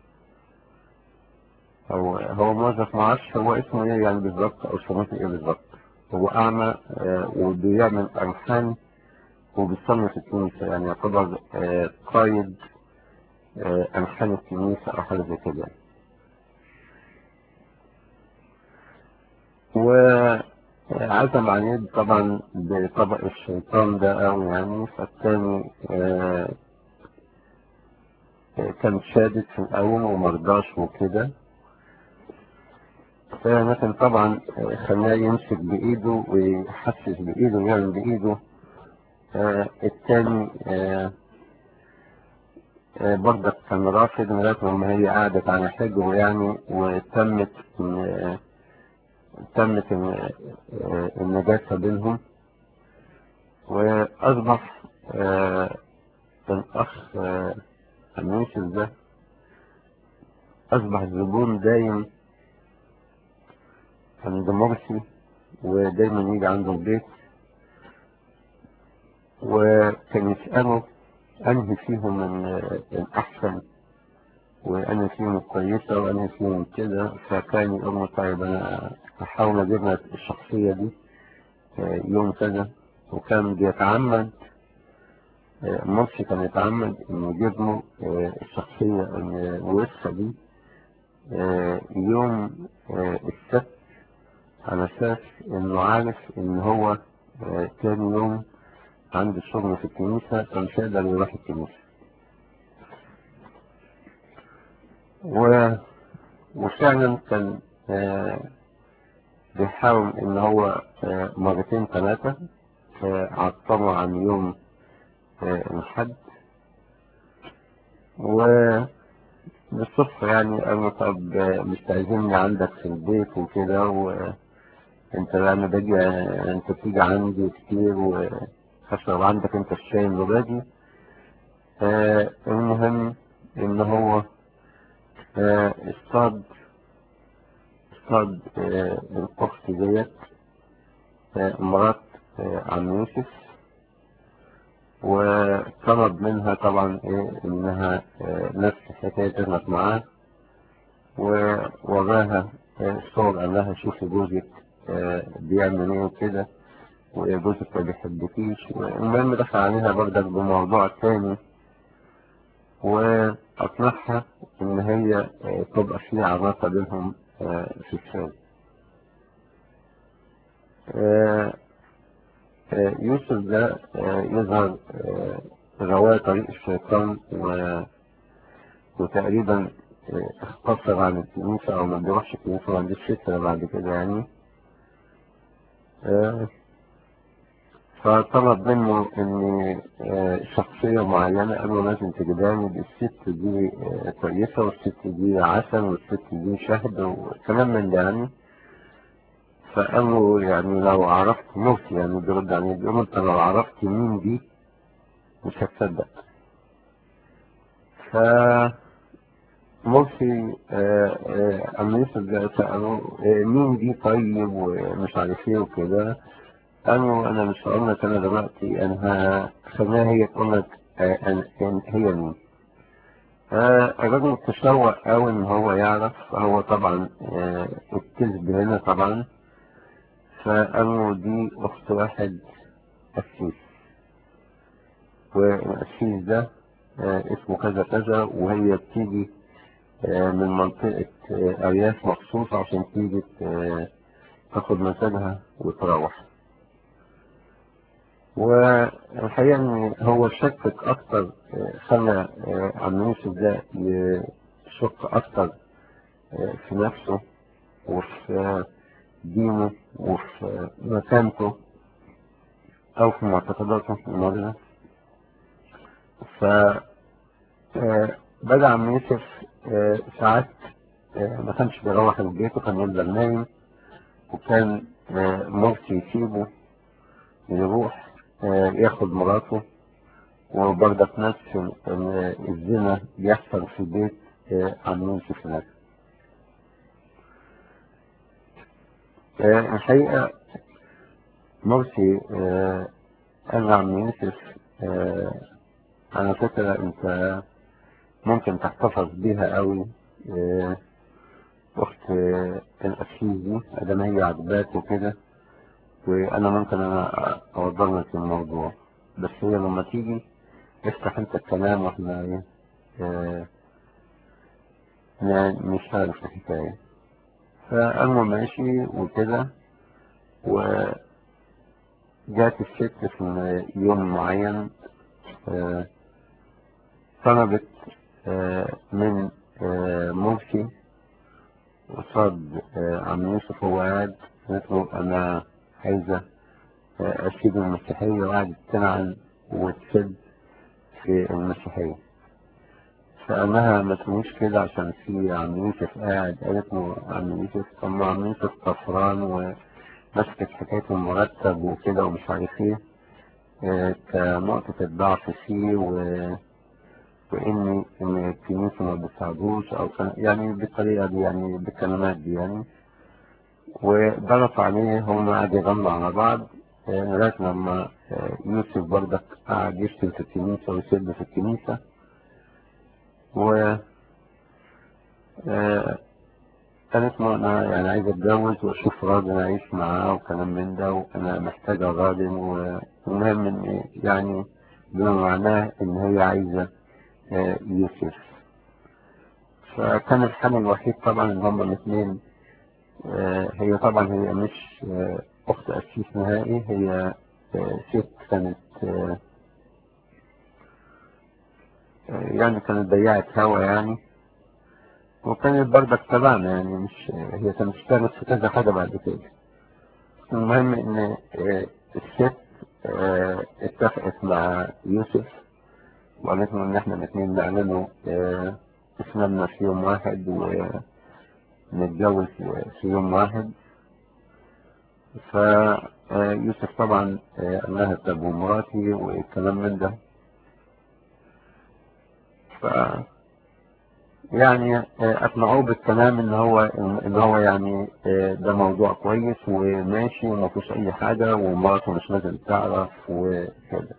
او هو موظف معرفش هو اسمه ايه يعني بالظبط او شغلته ايه بالظبط هو اعمى آه وبيعمل الحان وبيصلي في الكنيسة يعني يعتبر آه قايد آه الحان الكنيسة او حاجة زي كده و عزم عليه طبعا بطبق الشيطان ده أو يعني فالتاني آه كان شادد في الأول ومرضاش وكده لكن طبعا خلاه يمسك بإيده ويحسس بإيده ويعمل بإيده آه التاني آه برضك كان رافض لغاية لما هي قعدت على حجره يعني وتمت تمت النجاسة بينهم وأصبح الأخ يوسف ده أصبح زبون دايم عند مرسي ودايما يجي عنده البيت وكان يسأله أنهي فيهم الأحسن وأنا فيهم كويسة وأنا فيهم كده فكان يقول له طيب أنا هحاول أجيب لك الشخصية دي يوم كذا وكان بيتعمد مرسي كان يتعمد إنه يجيب له الشخصية الوسخة دي يوم السبت على أساس إنه عارف إن هو تاني يوم عنده شغل في الكنيسة فمش هيقدر يروح الكنيسة وفعلا كان آه، بيحاول ان هو آه، مرتين ثلاثة آه، عطلوا عن يوم آه، الحد وبالصدفة يعني قالوا طب آه، مش تعزمني عندك في البيت وكده وانت يعني باجي انت بتيجي عندي كتير واشرب عندك انت الشاي الزبادي آه، المهم ان هو آه، اصطاد اصطاد آه، الاخت ديت آه، مرات آه، عم يوسف وطلب منها طبعا ايه انها آه، نفس الحكايه تغلط معاه ووراها آه، صور قال لها شوفي جوزك آه، بيعمل ايه وكده وجوزك ما بيحبكيش المهم دخل عليها برضك بموضوع تاني وأقنعها إن هي آه، تبقى في علاقة بينهم آه، في الشام آه، آه، يوسف ده آه، يظهر آه، غواية طريق الشيطان و... وتقريبا آه، اختصر عن الكنيسة أو ما بيروحش الكنيسة ما عندوش فكرة بعد كده يعني آه، فطلب منه ان آه، شخصية معينة قال له لازم تجيباني دي الست دي آه، كويسة والست دي عسل والست دي شهد وكلام من ده يعني فقال له يعني لو عرفت موسي يعني بيرد عليه بيقول له انت لو عرفت مين دي مش هتصدق ف مرسي أم يوسف ده سأله آه، مين دي طيب ومش عارف ايه وكده قالوا انا مش هقول لك انا دلوقتي انا هخليها هي تقول لك آه، أنا- أنا- هي مين آه، الراجل تشوق قوي ان هو يعرف فهو طبعا آه، الكذب هنا طبعا فقالوا دي اخت واحد قسيس والقسيس ده آه، اسمه كذا كذا وهي بتيجي آه، من منطقة آه، أرياف مخصوص عشان تيجي آه، تاخد مزاجها وتروح والحقيقة ان هو شكك اكتر آه، خلى آه، عم يوسف ده يشك اكتر آه، في نفسه وفي آه، دينه وفي آه، مكانته او في معتقداته المرضى ف آه، بدأ عم يوسف آه، ساعات آه، ما كانش بيروح البيت وكان يفضل نايم وكان آه، مرسي يسيبه يروح آه، ياخد مراته وبرضك نفس ال- الزنا بيحصل في بيت آه، عم يوسف هناك آه، الحقيقة مرسي آه، قال لعم يوسف آه، على فكرة انت ممكن تحتفظ بيها قوي آه، اخت آه، القسيس دي ادام هي عجباك وكده وانا ممكن انا اوضح لك الموضوع بس هي لما تيجي افتح انت الكلام واحنا ايه آه، ن- نشارك الحكاية فقال له ماشي وكده وجات الست في يوم معين آه، طلبت آه، من آه، مرسي قصاد آه، عم يوسف هو قاعد قالت له انا عايزة آه، اسيب المسيحية وقعدت تنعن وتسد في المسيحية فقالها ما تقولوش كده عشان في عم يوسف قاعد قالت له عم يوسف طب ما عم يوسف طفران ومسكت حكاية المرتب وكده ومش عارف ايه آه، كنقطة الضعف فيه و... وإن إن الكنيسة ما بتساعدوش أو كان يعني بالطريقة دي يعني بالكلمات دي يعني وضغط عليه هم قعدوا يغنوا على بعض آه، لغاية لما آه، يوسف برضك قعد يشتم في الكنيسة ويسب في الكنيسة و آه، قالت له أنا يعني عايز أتجوز وأشوف راجل أعيش معاه وكلام من ده وأنا محتاجة راجل والمهم إن يعني بما معناه إن هي عايزة آه، يوسف فكان الحل الوحيد طبعا إن هما الاثنين آه، هي طبعا هي مش آه، أخت أسيس نهائي هي آه، ست كانت آه، آه، يعني كانت بياعة هوا يعني وكانت برضك تبعنا يعني مش هي كانت اشتغلت في كذا حاجة بعد كده المهم ان آه، الست آه، اتفقت مع يوسف وقالت له ان احنا الاثنين نعملوا آه، اسلامنا في يوم واحد ونتجوز في يوم واحد فيوسف طبعا آه، قال لها طب ومراتي والكلام من ده ف يعني آه، اقنعوه بالكلام ان هو ان هو يعني آه، ده موضوع كويس وماشي وما فيش اي حاجه ومراته مش لازم تعرف وكده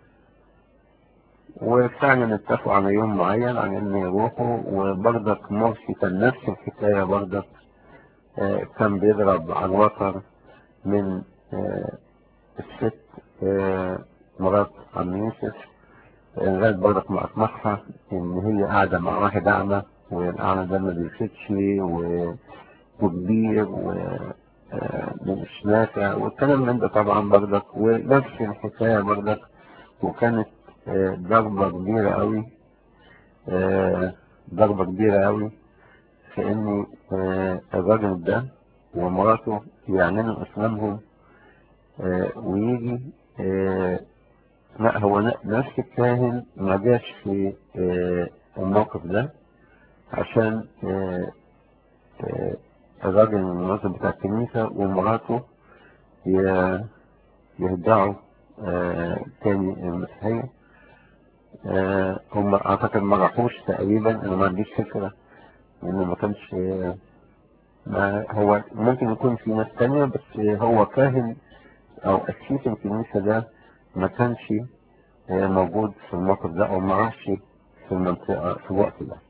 وفعلا اتفقوا على يوم معين عن ان يروحوا وبرضك مرسي كان نفس الحكايه برضك آه، كان بيضرب على الوتر من آه، الست آه، مرات عم يوسف لغاية برضك ما أسمعها إن هي قاعدة مع واحد أعمى والأعمى ده ما بيشوفش و- وكبير ومش نافع والكلام من ده طبعا برضك ونفس الحكاية برضك وكانت آه، ضربة كبيرة أوي آه، ضربة كبيرة أوي في إن آه، الراجل ده ومراته يعلنوا إسلامهم آه، ويجي آه، لا هو ن- نفس الكاهن ما جاش في آه، الموقف ده عشان آه، آه، الراجل المنظم بتاع الكنيسة ومراته ي- يهدعوا آه، تاني المسيحية آه، هم أعتقد ما راحوش تقريبا أنا ما عنديش فكرة لأنه ما كانش ما هو ممكن يكون في ناس تانية بس هو كاهن أو أسيس الكنيسة ده ما كانش آه، موجود في الموقف ده أو ما راحش في المنطقة في الوقت ده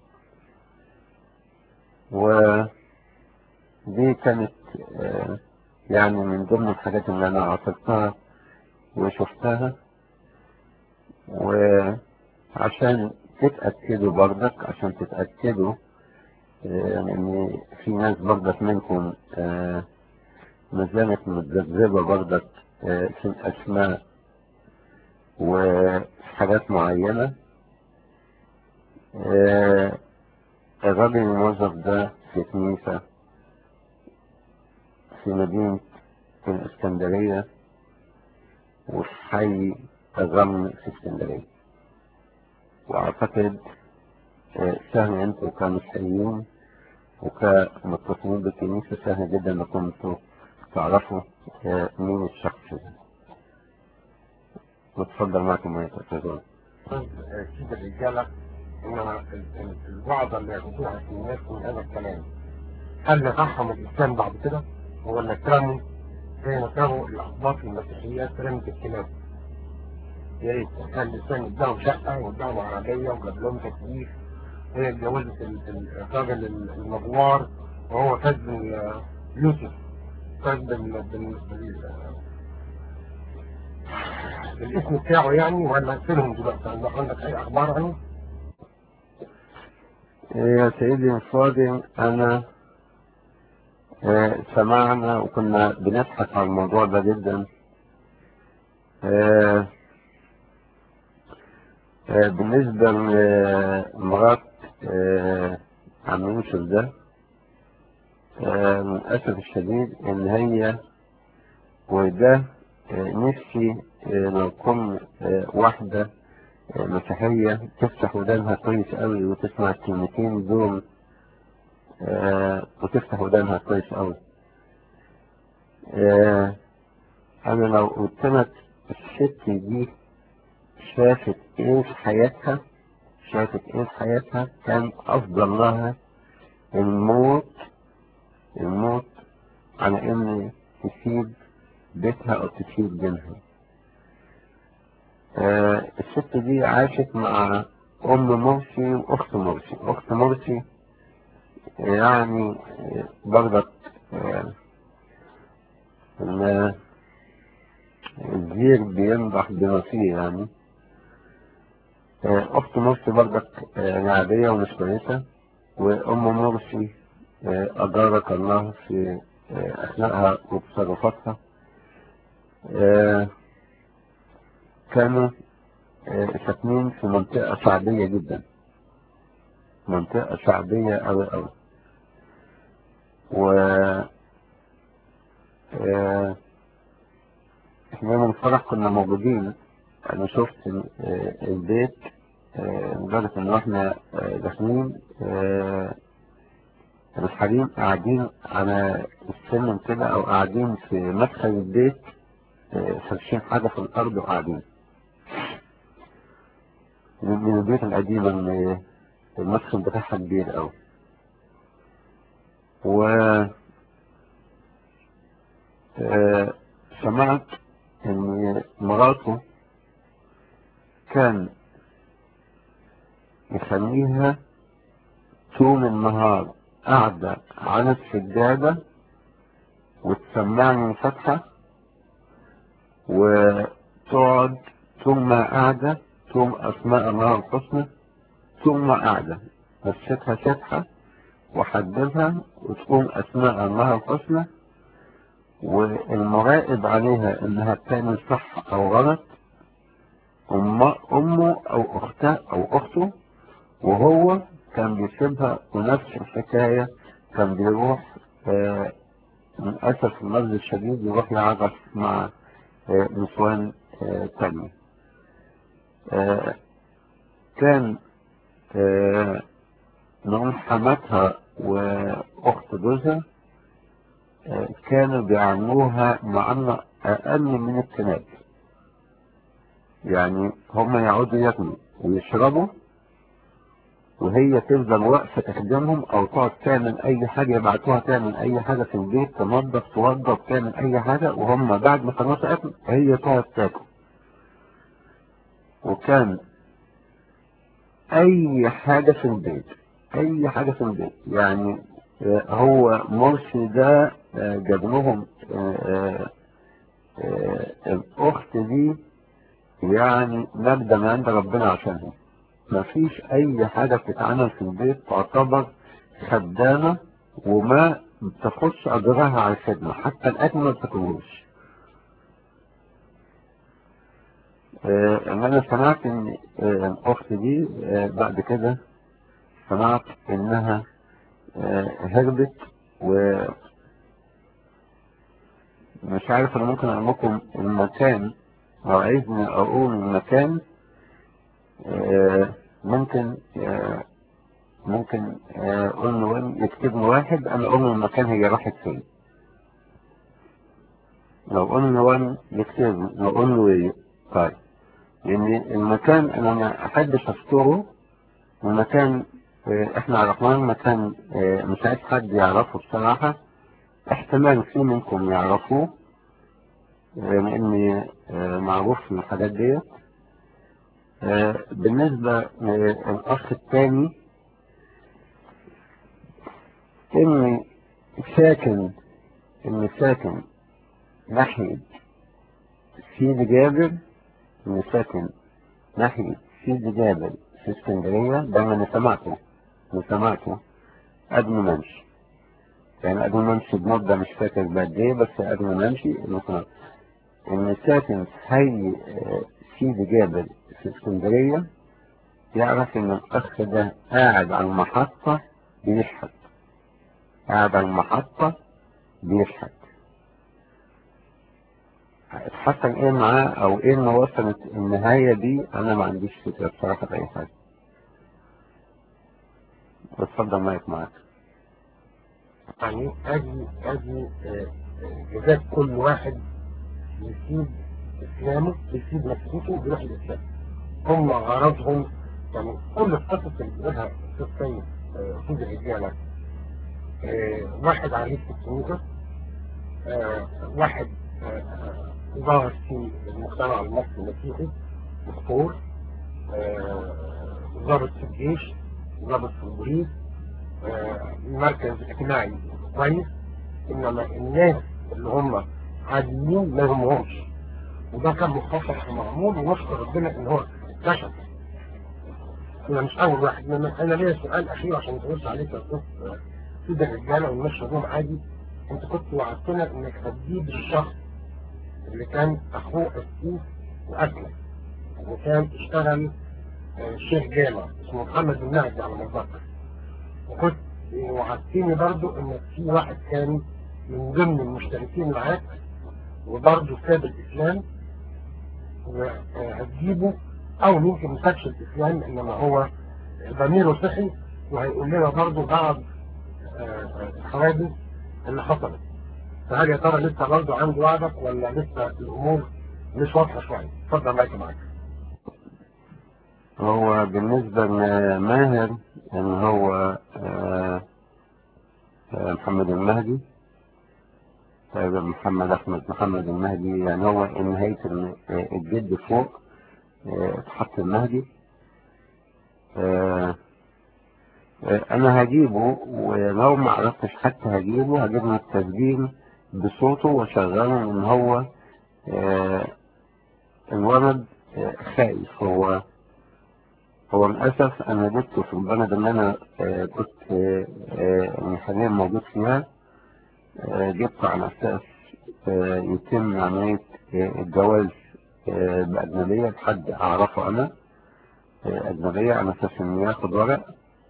ودي كانت آه، يعني من ضمن الحاجات اللي أنا عاصرتها وشفتها وعشان تتأكدوا برضك عشان تتأكدوا آه، ان في ناس برضك منكم آه، ما زالت متذبذبة برضك آه، في الأسماء وحاجات معينة آه، الراجل الموظف ده في كنيسة في مدينة الإسكندرية وفي حي الرمل في اسكندرية وأعتقد آه، سهل أنتوا كمسيحيين وكمتصلين بالكنيسة سهل جدا انكم انتوا تعرفوا آه، مين الشخص ده وتفضل معكم يا استاذ كده الرجالة إنما ال- ال- الوعظة اللي ياخدوها في الناس من هذا الكلام هل نفعهم الإسلام بعد كده ولا كانوا زي ما كانوا الأخبار في المسيحيات رمت الكلاب يا ريت كان الإسلام اداهم شقة واداهم عربية وجاب لهم تكليف هي اتجوزت ال- ال- الراجل ال- المجوار وهو فاز بال- يوسف فاز بال بال- بال- بالاسم بتاعه يعني ولا فينهم دلوقتي عندك عندك أي أخبار عنه؟ يا سيدي الفاضل انا آه، سمعنا وكنا بنبحث عن الموضوع ده جدا آه، آه، بالنسبة لمرات آه، عم يوسف ده آه، للأسف الشديد إن هي وده آه، نفسي آه، لو كن آه، واحدة آه، مسيحية تفتح ودانها كويس قوي وتسمع الكلمتين دول آه، وتفتح ودانها كويس قوي آه، أنا لو قلت لك الست دي شافت إيه في حياتها شافت إيه في حياتها كان أفضل لها الموت الموت على إن تسيب بيتها أو تسيب دينها آه الست دي عاشت مع أم مرسي وأخت مرسي أخت مرسي يعني آه، برضك آه، إن الزير بينضح بنصير يعني آه، أخت مرسي برضك آه، عادية ومش كويسة وأم مرسي آه، أجارك الله في آه، أخلاقها وتصرفاتها آه، كانوا آه، ساكنين في منطقة شعبية جدا منطقة شعبية أوي أوي و آه، احنا يوم الفرح كنا موجودين انا شفت ال- آه، البيت آه، لدرجة ان احنا آه، داخلين آه، الحريم قاعدين على السلم كده او قاعدين في مدخل البيت آه، فرشين حاجة في الارض وقاعدين من من البيوت القديمة اللي المدخل بتاعها كبير اوي و آه، سمعت ان مراته كان يخليها طول النهار قاعدة على السجادة وتسمعني الفاتحة وتقعد طول ما قاعدة طول أسماء الله الحسنى طول ما قاعدة مسكتها فتحة وحددها وتقوم أسماء الله الحسنى والمراقب عليها إنها بتعمل صح أو غلط أم أمه أو أختها أو أخته وهو كان بيسيبها ونفس الحكاية كان بيروح آه، للأسف المرض الشديد يروح يعرف مع آه، نسوان آه، تانية آه، كان آه، نقول حماتها وأخت جوزها آه، كانوا بيعاملوها معاملة أقل من الكلاب يعني هم يقعدوا ياكلوا ويشربوا وهي تفضل واقفة تخدمهم أو تقعد تعمل أي حاجة يبعتوها تعمل أي حاجة في البيت تنظف توضب تعمل أي حاجة وهم بعد ما خلصوا أكل هي تقعد تاكل وكان أي حاجة في البيت أي حاجة في البيت يعني آه، هو مرسي ده آه، جاب لهم آه، آه، آه، الأخت دي يعني نبدأ من عند ربنا عشانها مفيش أي حاجة بتتعمل في البيت تعتبر خدامة وما بتاخدش أجرها على الخدمة حتى الأكل ما بتاكلوش آه، إن أنا سمعت إن آه، الأخت دي آه، بعد كده سمعت إنها آه، هربت و مش عارف أنا ممكن أقول لكم المكان لو عايزني أقول المكان آه، ممكن آه، ممكن آه، قلنا وين يكتبنا واحد انا قلنا المكان هي راحت فين لو قلنا وين يكتب لو قلنا ايه طيب لان المكان انا ما احبش اذكره المكان آه، احنا عرفناه المكان آه، مش عايز حد يعرفه بصراحة احتمال في منكم يعرفوه آه، لاني آه، معروف في الحاجات ديت آه، بالنسبة للأخ الثاني إني ساكن إني ساكن ناحية سيدي جابر إني ساكن ناحية سيدي جابر في اسكندرية ده أنا سمعته أنا سمعته قبل ما أمشي يعني قبل ما أمشي بمدة مش فاكر بقد إيه بس قبل ما أمشي أنا سمعت إني ساكن في حي آه، سيدي جابر في اسكندرية يعرف ان الاخ ده قاعد على المحطة بيشحت قاعد على المحطة بيشحت اتحصل ايه معاه او ايه اللي وصلت النهاية دي انا ما عنديش فكرة بصراحة بأي حاجة اتفضل مايك معاك يعني ادي ادي آه، آه، جزاء كل واحد يسيب اسلامه يسيب نفسيته بيروح الاسلام هم غرضهم يعني كل القصص اللي بيقولها الشيخ سيد آه، سيد الرجاله آه، واحد عليه في الكنيسه آه، واحد آه، آه، ظهر في المجتمع المصري المسيحي دكتور آه، ضابط في الجيش ضابط في البوليس آه، مركز اجتماعي كويس انما الناس اللي هم عاديين ما يهمهمش وده كان مخطط ومعمول ونشكر ربنا ان هو اكتشف انا مش اول واحد انا انا ليا سؤال اخير عشان ما تقولش عليك يا استاذ في ده الرجاله والمشي بهم عادي انت كنت وعدتنا انك هتجيب الشخص اللي كان اخوه قسيس واسلم اللي كان اشتغل آه، شيخ جامع اسمه محمد بن مهدي على ما اتذكر وكنت وعدتني برضو ان في واحد كان من ضمن المشتركين معاك وبرضو ساب الاسلام وهتجيبه او يمكن ما سابش الاسلام انما هو ضميره صحي وهيقول لنا برضو بعض آه، آه، الحوادث اللي حصلت فهل يا ترى لسه برضو عنده وعدك ولا لسه الامور مش واضحه شويه اتفضل معاك معاك هو بالنسبة لماهر ان هو آه، آه، محمد المهدي طيب محمد احمد محمد المهدي يعني هو نهاية ال- آه، الجد فوق آه، اتحط المهدي آه، آه، انا هجيبه ولو ما عرفتش حتى هجيبه هجيب له التسجيل بصوته واشغله ان هو آه، الولد آه، خايف هو هو للأسف أنا جبته في البلد اللي أنا آه، كنت آه، آه، يعني حاليا موجود فيها آه، جبته على أساس آه، يتم عملية آه، الجواز آه، بأجنبية بحد أعرفه أنا آه، أجنبية على أساس إنه ياخد ورق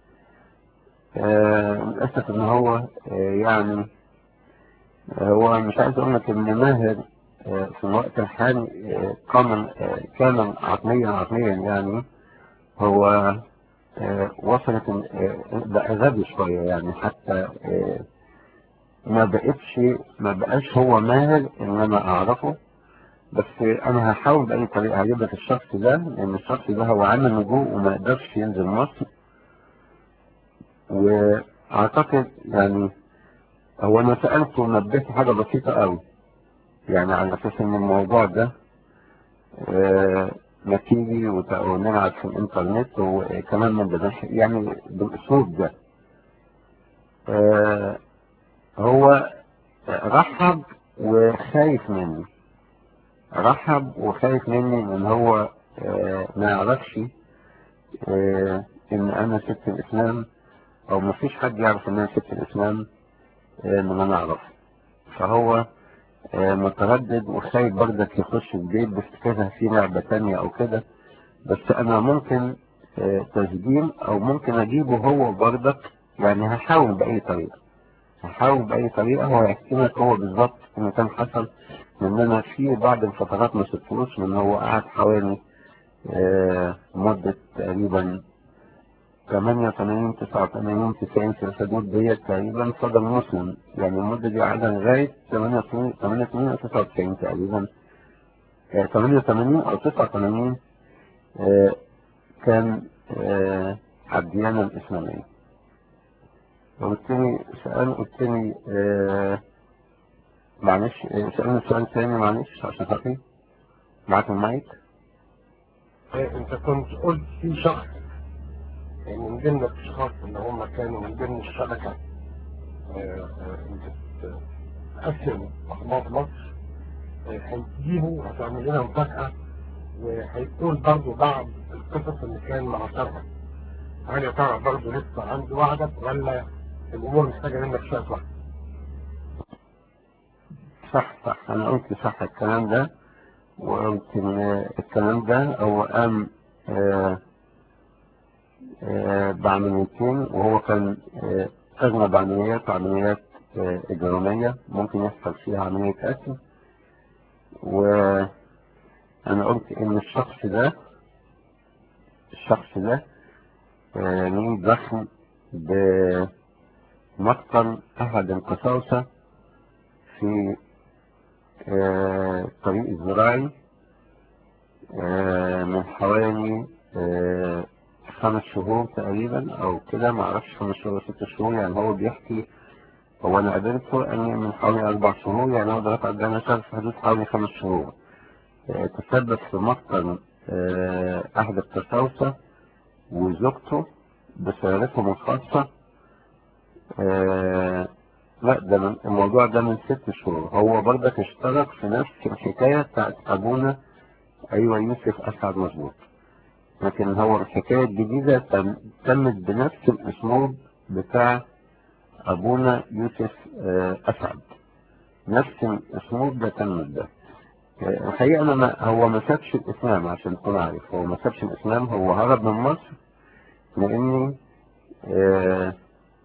آه، للأسف إن هو آه، يعني هو مش عايز أقول لك إن ماهر آه، في الوقت الحالي آه، كان آه، كان عقليا عقليا يعني هو آه، وصلت إن- آه، بقى غبي شوية يعني حتى آه، ما بقتش ما بقاش هو ماهر ان انا اعرفه بس انا هحاول باي طريقة هجيب لك الشخص ده لان الشخص ده هو عامل لجوء وما يقدرش ينزل مصر واعتقد يعني هو انا سألته ونبهته حاجة بسيطة قوي يعني على اساس ان الموضوع ده آه، ما تيجي وت- ونلعب في الانترنت وكمان ما بدناش يعني بالاسلوب ده آه، هو رحب وخايف مني رحب وخايف مني ان هو آه، ما يعرفش آه، ان انا سبت الاسلام او ما فيش حد يعرف ان انا سبت الاسلام آه، من انا اعرف فهو آه، متردد وخايف برضك يخش البيت بافتكارها في لعبة تانية او كده بس انا ممكن آه، تسجيل او ممكن اجيبه هو برضك يعني هحاول باي طريقة هحاول باي طريقة هو يحكي لك هو بالظبط ان كان حصل ان انا في بعض الفترات ما سبتهوش لان هو قعد حوالي آه، مدة تقريبا 88 89 90 في الحدود ديت تقريبا فضل مسلم يعني المدة دي قعدها لغاية 88 88 أو 99 تقريبا آه، 88 أو 89 آه، كان آه، على الديانة الإسلامية قلت لي سأل قلت لي آه، معلش آه، سألني سؤال تاني معلش عشان خاطري معاك المايك آه، انت كنت قلت في شخص آه، من ضمن الاشخاص اللي هم كانوا من ضمن الشبكه آه، آه، اللي بتقسم اخبار مصر آه، هتجيبه وهتعمل لنا مفاجاه وهيقول برضه بعض القصص اللي كان معاصرها هل يا ترى برضه لسه عنده وعدك ولا الامور محتاجه منك شويه وقت؟ صح صح أنا قلت صح الكلام ده وقلت إن الكلام ده هو قام آه، آه، بعمليتين وهو كان آه، أغلب عمليات عمليات آه، إجرامية ممكن يحصل فيها عملية قتل وأنا قلت إن الشخص ده الشخص ده آه، ليه دخل بمقتل أحد القساوسة في آه، الطريق الزراعي آه، من حوالي آه، خمس شهور تقريبا او كده ما اعرفش خمس شهور ست شهور يعني هو بيحكي هو انا قابلته ان من حوالي اربع شهور يعني هو دلوقتي عندنا شهر في حدود حوالي خمس شهور آه، تسبب في مقتل آه، احد القساوسة وزوجته بسيارتهم الخاصة آه، لا ده من الموضوع ده من ست شهور هو برضك اشترك في نفس الحكاية بتاعت ابونا ايوه يوسف اسعد مظبوط لكن هو الحكاية الجديدة تم- تمت بنفس الاسلوب بتاع ابونا يوسف آه، اسعد نفس الاسلوب ده تمت ده آه، الحقيقة أنا ما هو ما سابش الإسلام عشان تكون عارف هو ما سابش الإسلام هو هرب من مصر لأني آه،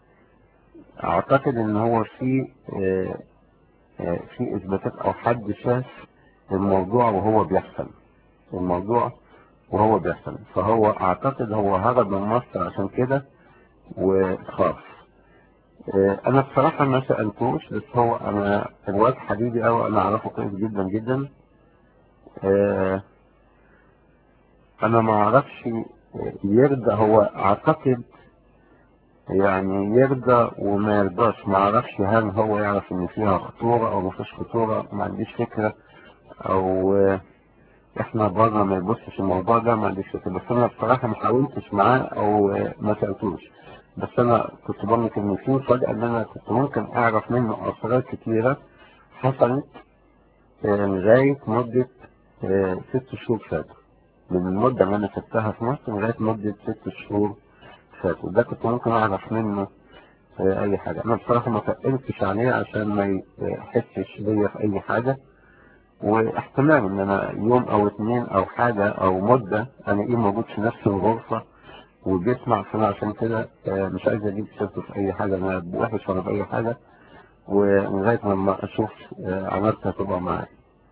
اعتقد ان هو في آه، آه، في اثباتات او حد شاف الموضوع وهو بيحصل الموضوع وهو بيحصل فهو اعتقد هو هرب من مصر عشان كده وخاف آه، انا بصراحة ما سألتوش بس هو انا الواد حبيبي او انا اعرفه كويس جدا جدا آه، انا ما اعرفش يرضى هو اعتقد يعني يرضى وما يرضاش ما اعرفش هل هو يعرف ان فيها خطورة او ما فيش خطورة ما عنديش فكرة او آه، احنا بره ما يبصش الموضوع ده ما عنديش فكرة بس انا بصراحة ما حاولتش معاه او آه، ما سألتوش بس انا كنت بقول لك ان في فجأة ان انا كنت ممكن اعرف منه اسرار كتيرة حصلت آه، لغاية مدة آه، ست شهور فاتوا من المدة اللي انا سبتها في مصر لغاية مدة ست شهور فاتوا ده كنت ممكن اعرف منه آه، اي حاجة انا بصراحة ما تقلتش عليه عشان ما يحسش بيا في اي حاجة واحتمال ان انا يوم او اتنين او حاجة او مدة انا ايه موجود في نفس الغرفة وبيسمع فانا عشان كده آه، مش عايز اجيب سيرته في اي حاجة انا بوحش ولا باي حاجة ولغاية لما اشوف آه، عملتها تبقى معايا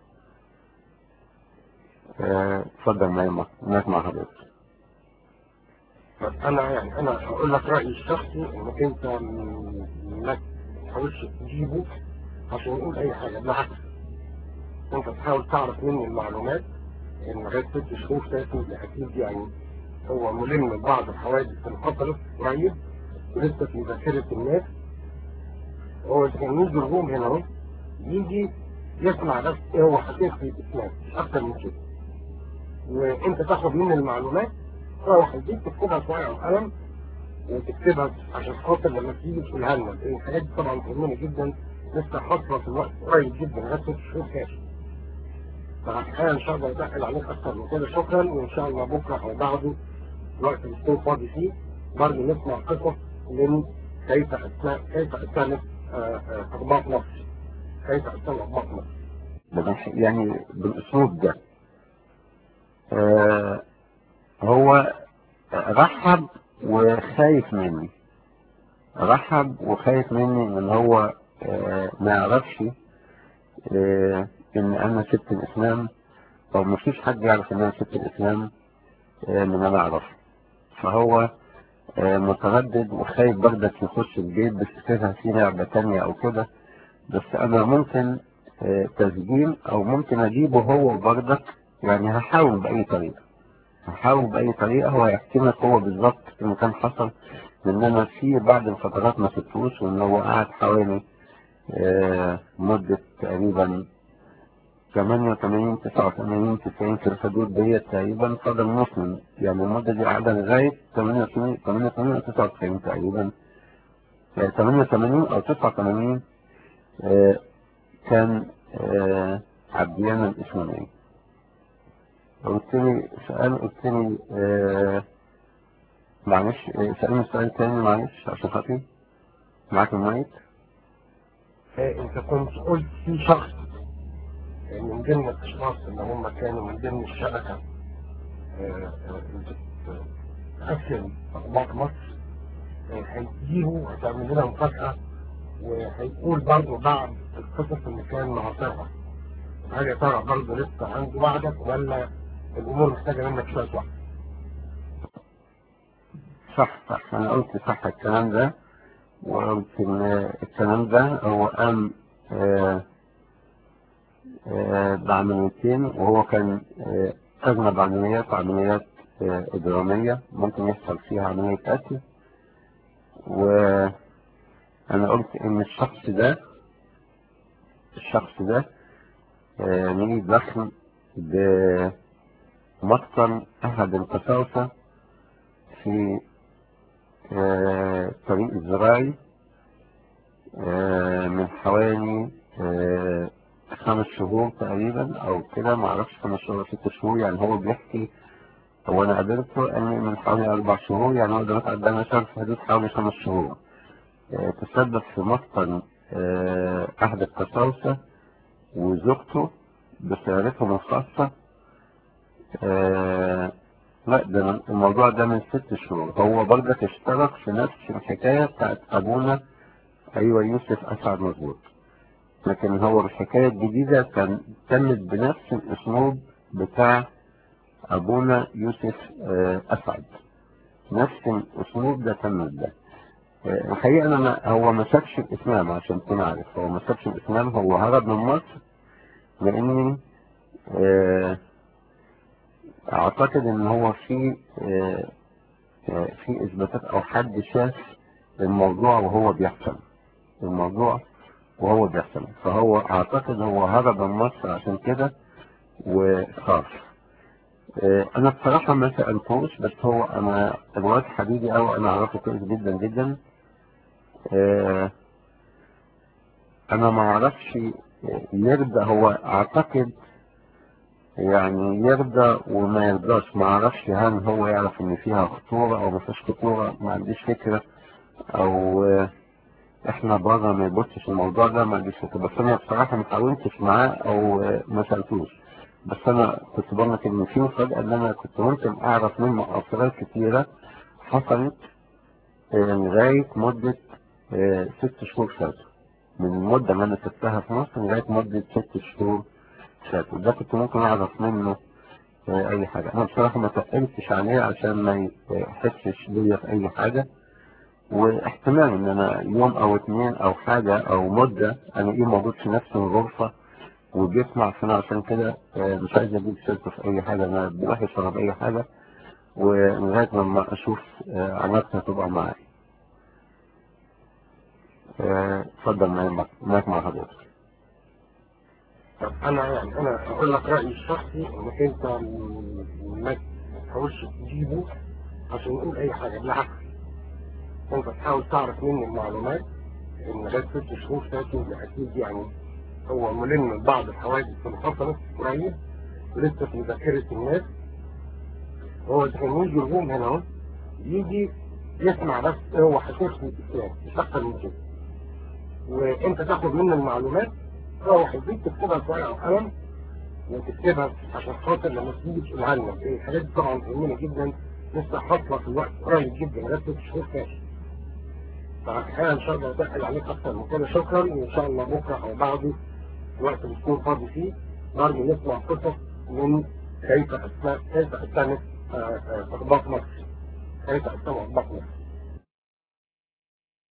آه، اتفضل نايمة الناس مع حضرتك انا يعني انا اقول لك رايي الشخصي انك انت م- ما تحاولش تجيبه عشان يقول اي حاجه بالعكس انت تحاول تعرف مني المعلومات ان لغايه ست شهور فاتوا ده اكيد يعني هو ملم ببعض الحوادث اللي حصلت قريب ولسه في ذاكره الناس هو كان يجي الروم هنا اهو يجي يسمع بس ايه هو حقيقة الاسلام مش اكتر من كده وانت تاخد مني المعلومات تروح البيت تكتبها شويه على القلم وتكتبها عشان خاطر لما تيجي تقولها لنا لان الحاجات دي طبعا مهمه جدا لسه حاصله في الوقت قريب جدا لغايه ست شهور فاتوا فالحقيقه ان شاء الله يتقل عليك اكتر من كده شكرا وان شاء الله بكره او بعده الوقت اللي تكون فاضي فيه برضه نسمع قصص من كيف أسلم كيف أسلمت آه، آه، أضباط مصر كيف أسلم أضباط مصر بالنص- يعني بالاسلوب ده آه، هو رحب وخايف مني رحب وخايف مني ان هو آه، ما يعرفش آه، ان انا سبت الاسلام او مفيش حد يعرف ان انا سبت الاسلام آه، من انا اعرفه فهو آه، متردد وخايف برضك يخش البيت بس كده في لعبة تانية او كده بس انا ممكن آه، تسجيل او ممكن اجيبه هو برضك يعني هحاول باي طريقة هحاول باي طريقة هو يحكي لك هو بالظبط اللي كان حصل لان انا في بعض الفترات ما سبتوش وان هو قعد حوالي آه، مدة تقريبا 88 89 90 في الحدود ديت تقريبا فضل مسلم يعني المدة دي قاعدة لغاية 88 88 أو 99 تقريبا يعني 88 أو 89 آه، كان آه، عبديانا الإسلامية قلت لي سؤال قلت لي آه، معلش آه، سألني السؤال تاني معلش عشان خاطري معاك المايك آه، انت كنت قلت في شخص آه، من ضمن الاشخاص اللي هم كانوا من ضمن الشبكه آه، آه، اللي بتقسم اخبار مصر آه، هيجيبوا هتعمل لنا مفاجاه وهيقول برضه بعض القصص اللي كان معاصرها هل يا ترى برضه لسه عنده وعدك ولا الامور محتاجه منك شويه وقت؟ صح صح أنا قلت صح الكلام ده وقلت إن الكلام ده هو قام آه، آه، بعمليتين وهو كان آه، أغلب عمليات عمليات آه، إجرامية ممكن يحصل فيها عملية قتل وأنا قلت إن الشخص ده الشخص ده آه، ليه دخل بمقتل أحد القساوسة في آه، الطريق الزراعي آه، من حوالي آه، خمس شهور تقريبا او كده معرفش خمس شهور ست شهور يعني هو بيحكي هو انا قابلته ان من حوالي اربع شهور يعني هو دلوقتي عندنا شهر في حدود حوالي خمس شهور آه، تسبب في مقتل آه، احد القساوسة وزوجته بسيارتهم الخاصة آه، لا ده من- الموضوع ده من ست شهور هو برضك اشترك في نفس الحكاية بتاعت أبونا ايوه يوسف اسعد مظبوط لكن هو الحكاية الجديدة كان تمت بنفس الاسلوب بتاع ابونا يوسف آه، اسعد نفس الاسلوب ده تم ده آه، الحقيقة انا ما هو ما سابش الاسلام عشان تكون عارف هو ما سابش الاسلام هو هرب من مصر لاني آه، اعتقد ان هو في آه، آه، في اثباتات او حد شاف الموضوع وهو بيحصل الموضوع وهو بيحصل فهو اعتقد هو هرب من مصر عشان كده وخاف آه، انا بصراحة ما سألتوش بس هو انا الواد حبيبي او انا اعرفه كويس جدا جدا آه، انا ما اعرفش يرضى هو اعتقد يعني يرضى وما يرضاش ما اعرفش هل هو يعرف ان فيها خطورة او ما فيش خطورة ما عنديش فكرة او آه، احنا بره ما يبصش الموضوع ده ما عنديش فكرة بس انا بصراحة ما حاولتش معاه او آه، ما سألتوش بس انا كنت بقول لك ان في مفاجأة ان انا كنت ممكن اعرف منه اسرار كتيرة حصلت آه، لغاية مدة آه، ست شهور فاتوا من المدة اللي انا سبتها في مصر لغاية مدة ست شهور فاتوا ده كنت ممكن اعرف منه آه، اي حاجة انا بصراحة ما تقلتش عليه عشان ما يحسش بيا في اي حاجة واحتمال ان انا يوم او اتنين او حاجة او مدة انا ايه موجود في نفس الغرفة وبيسمع فانا عشان كده آه، مش عايز اجيب سيرته في اي حاجة انا بوحش ولا باي حاجة ولغاية لما اشوف آه، علاقتها تبقى معايا آه، اتفضل معاك معاك مع حضرتك طب انا يعني انا اقول لك رايي الشخصي انك انت م- ما تحاولش تجيبه عشان يقول اي حاجه بالعكس انت تحاول تعرف مني المعلومات ان لغايه ست شهور فاتوا ده اكيد يعني هو ملم ببعض الحوادث اللي حصلت قريب ولسه في ذاكره الناس هو كان يجي الروم هنا اهو يجي يسمع بس هو حشيش في الاسلام مش اكتر من كده وانت تاخد منه المعلومات تروح البيت تكتبها في ورقه وقلم وتكتبها عشان خاطر لما تيجي تقولها لنا إيه، الحاجات دي طبعا مهمه جدا لسه حاصله في الوقت قريب جدا لغايه ست شهور فاتوا فالحقيقه ان شاء الله ادخل عليك اكتر من كده شكرا وان شاء الله بكره او بعده الوقت اللي تكون فاضي فيه برضه نسمع قصص من كيف أسماء كيف أسمت أخبار مصر كيف أسمت أخبار مصر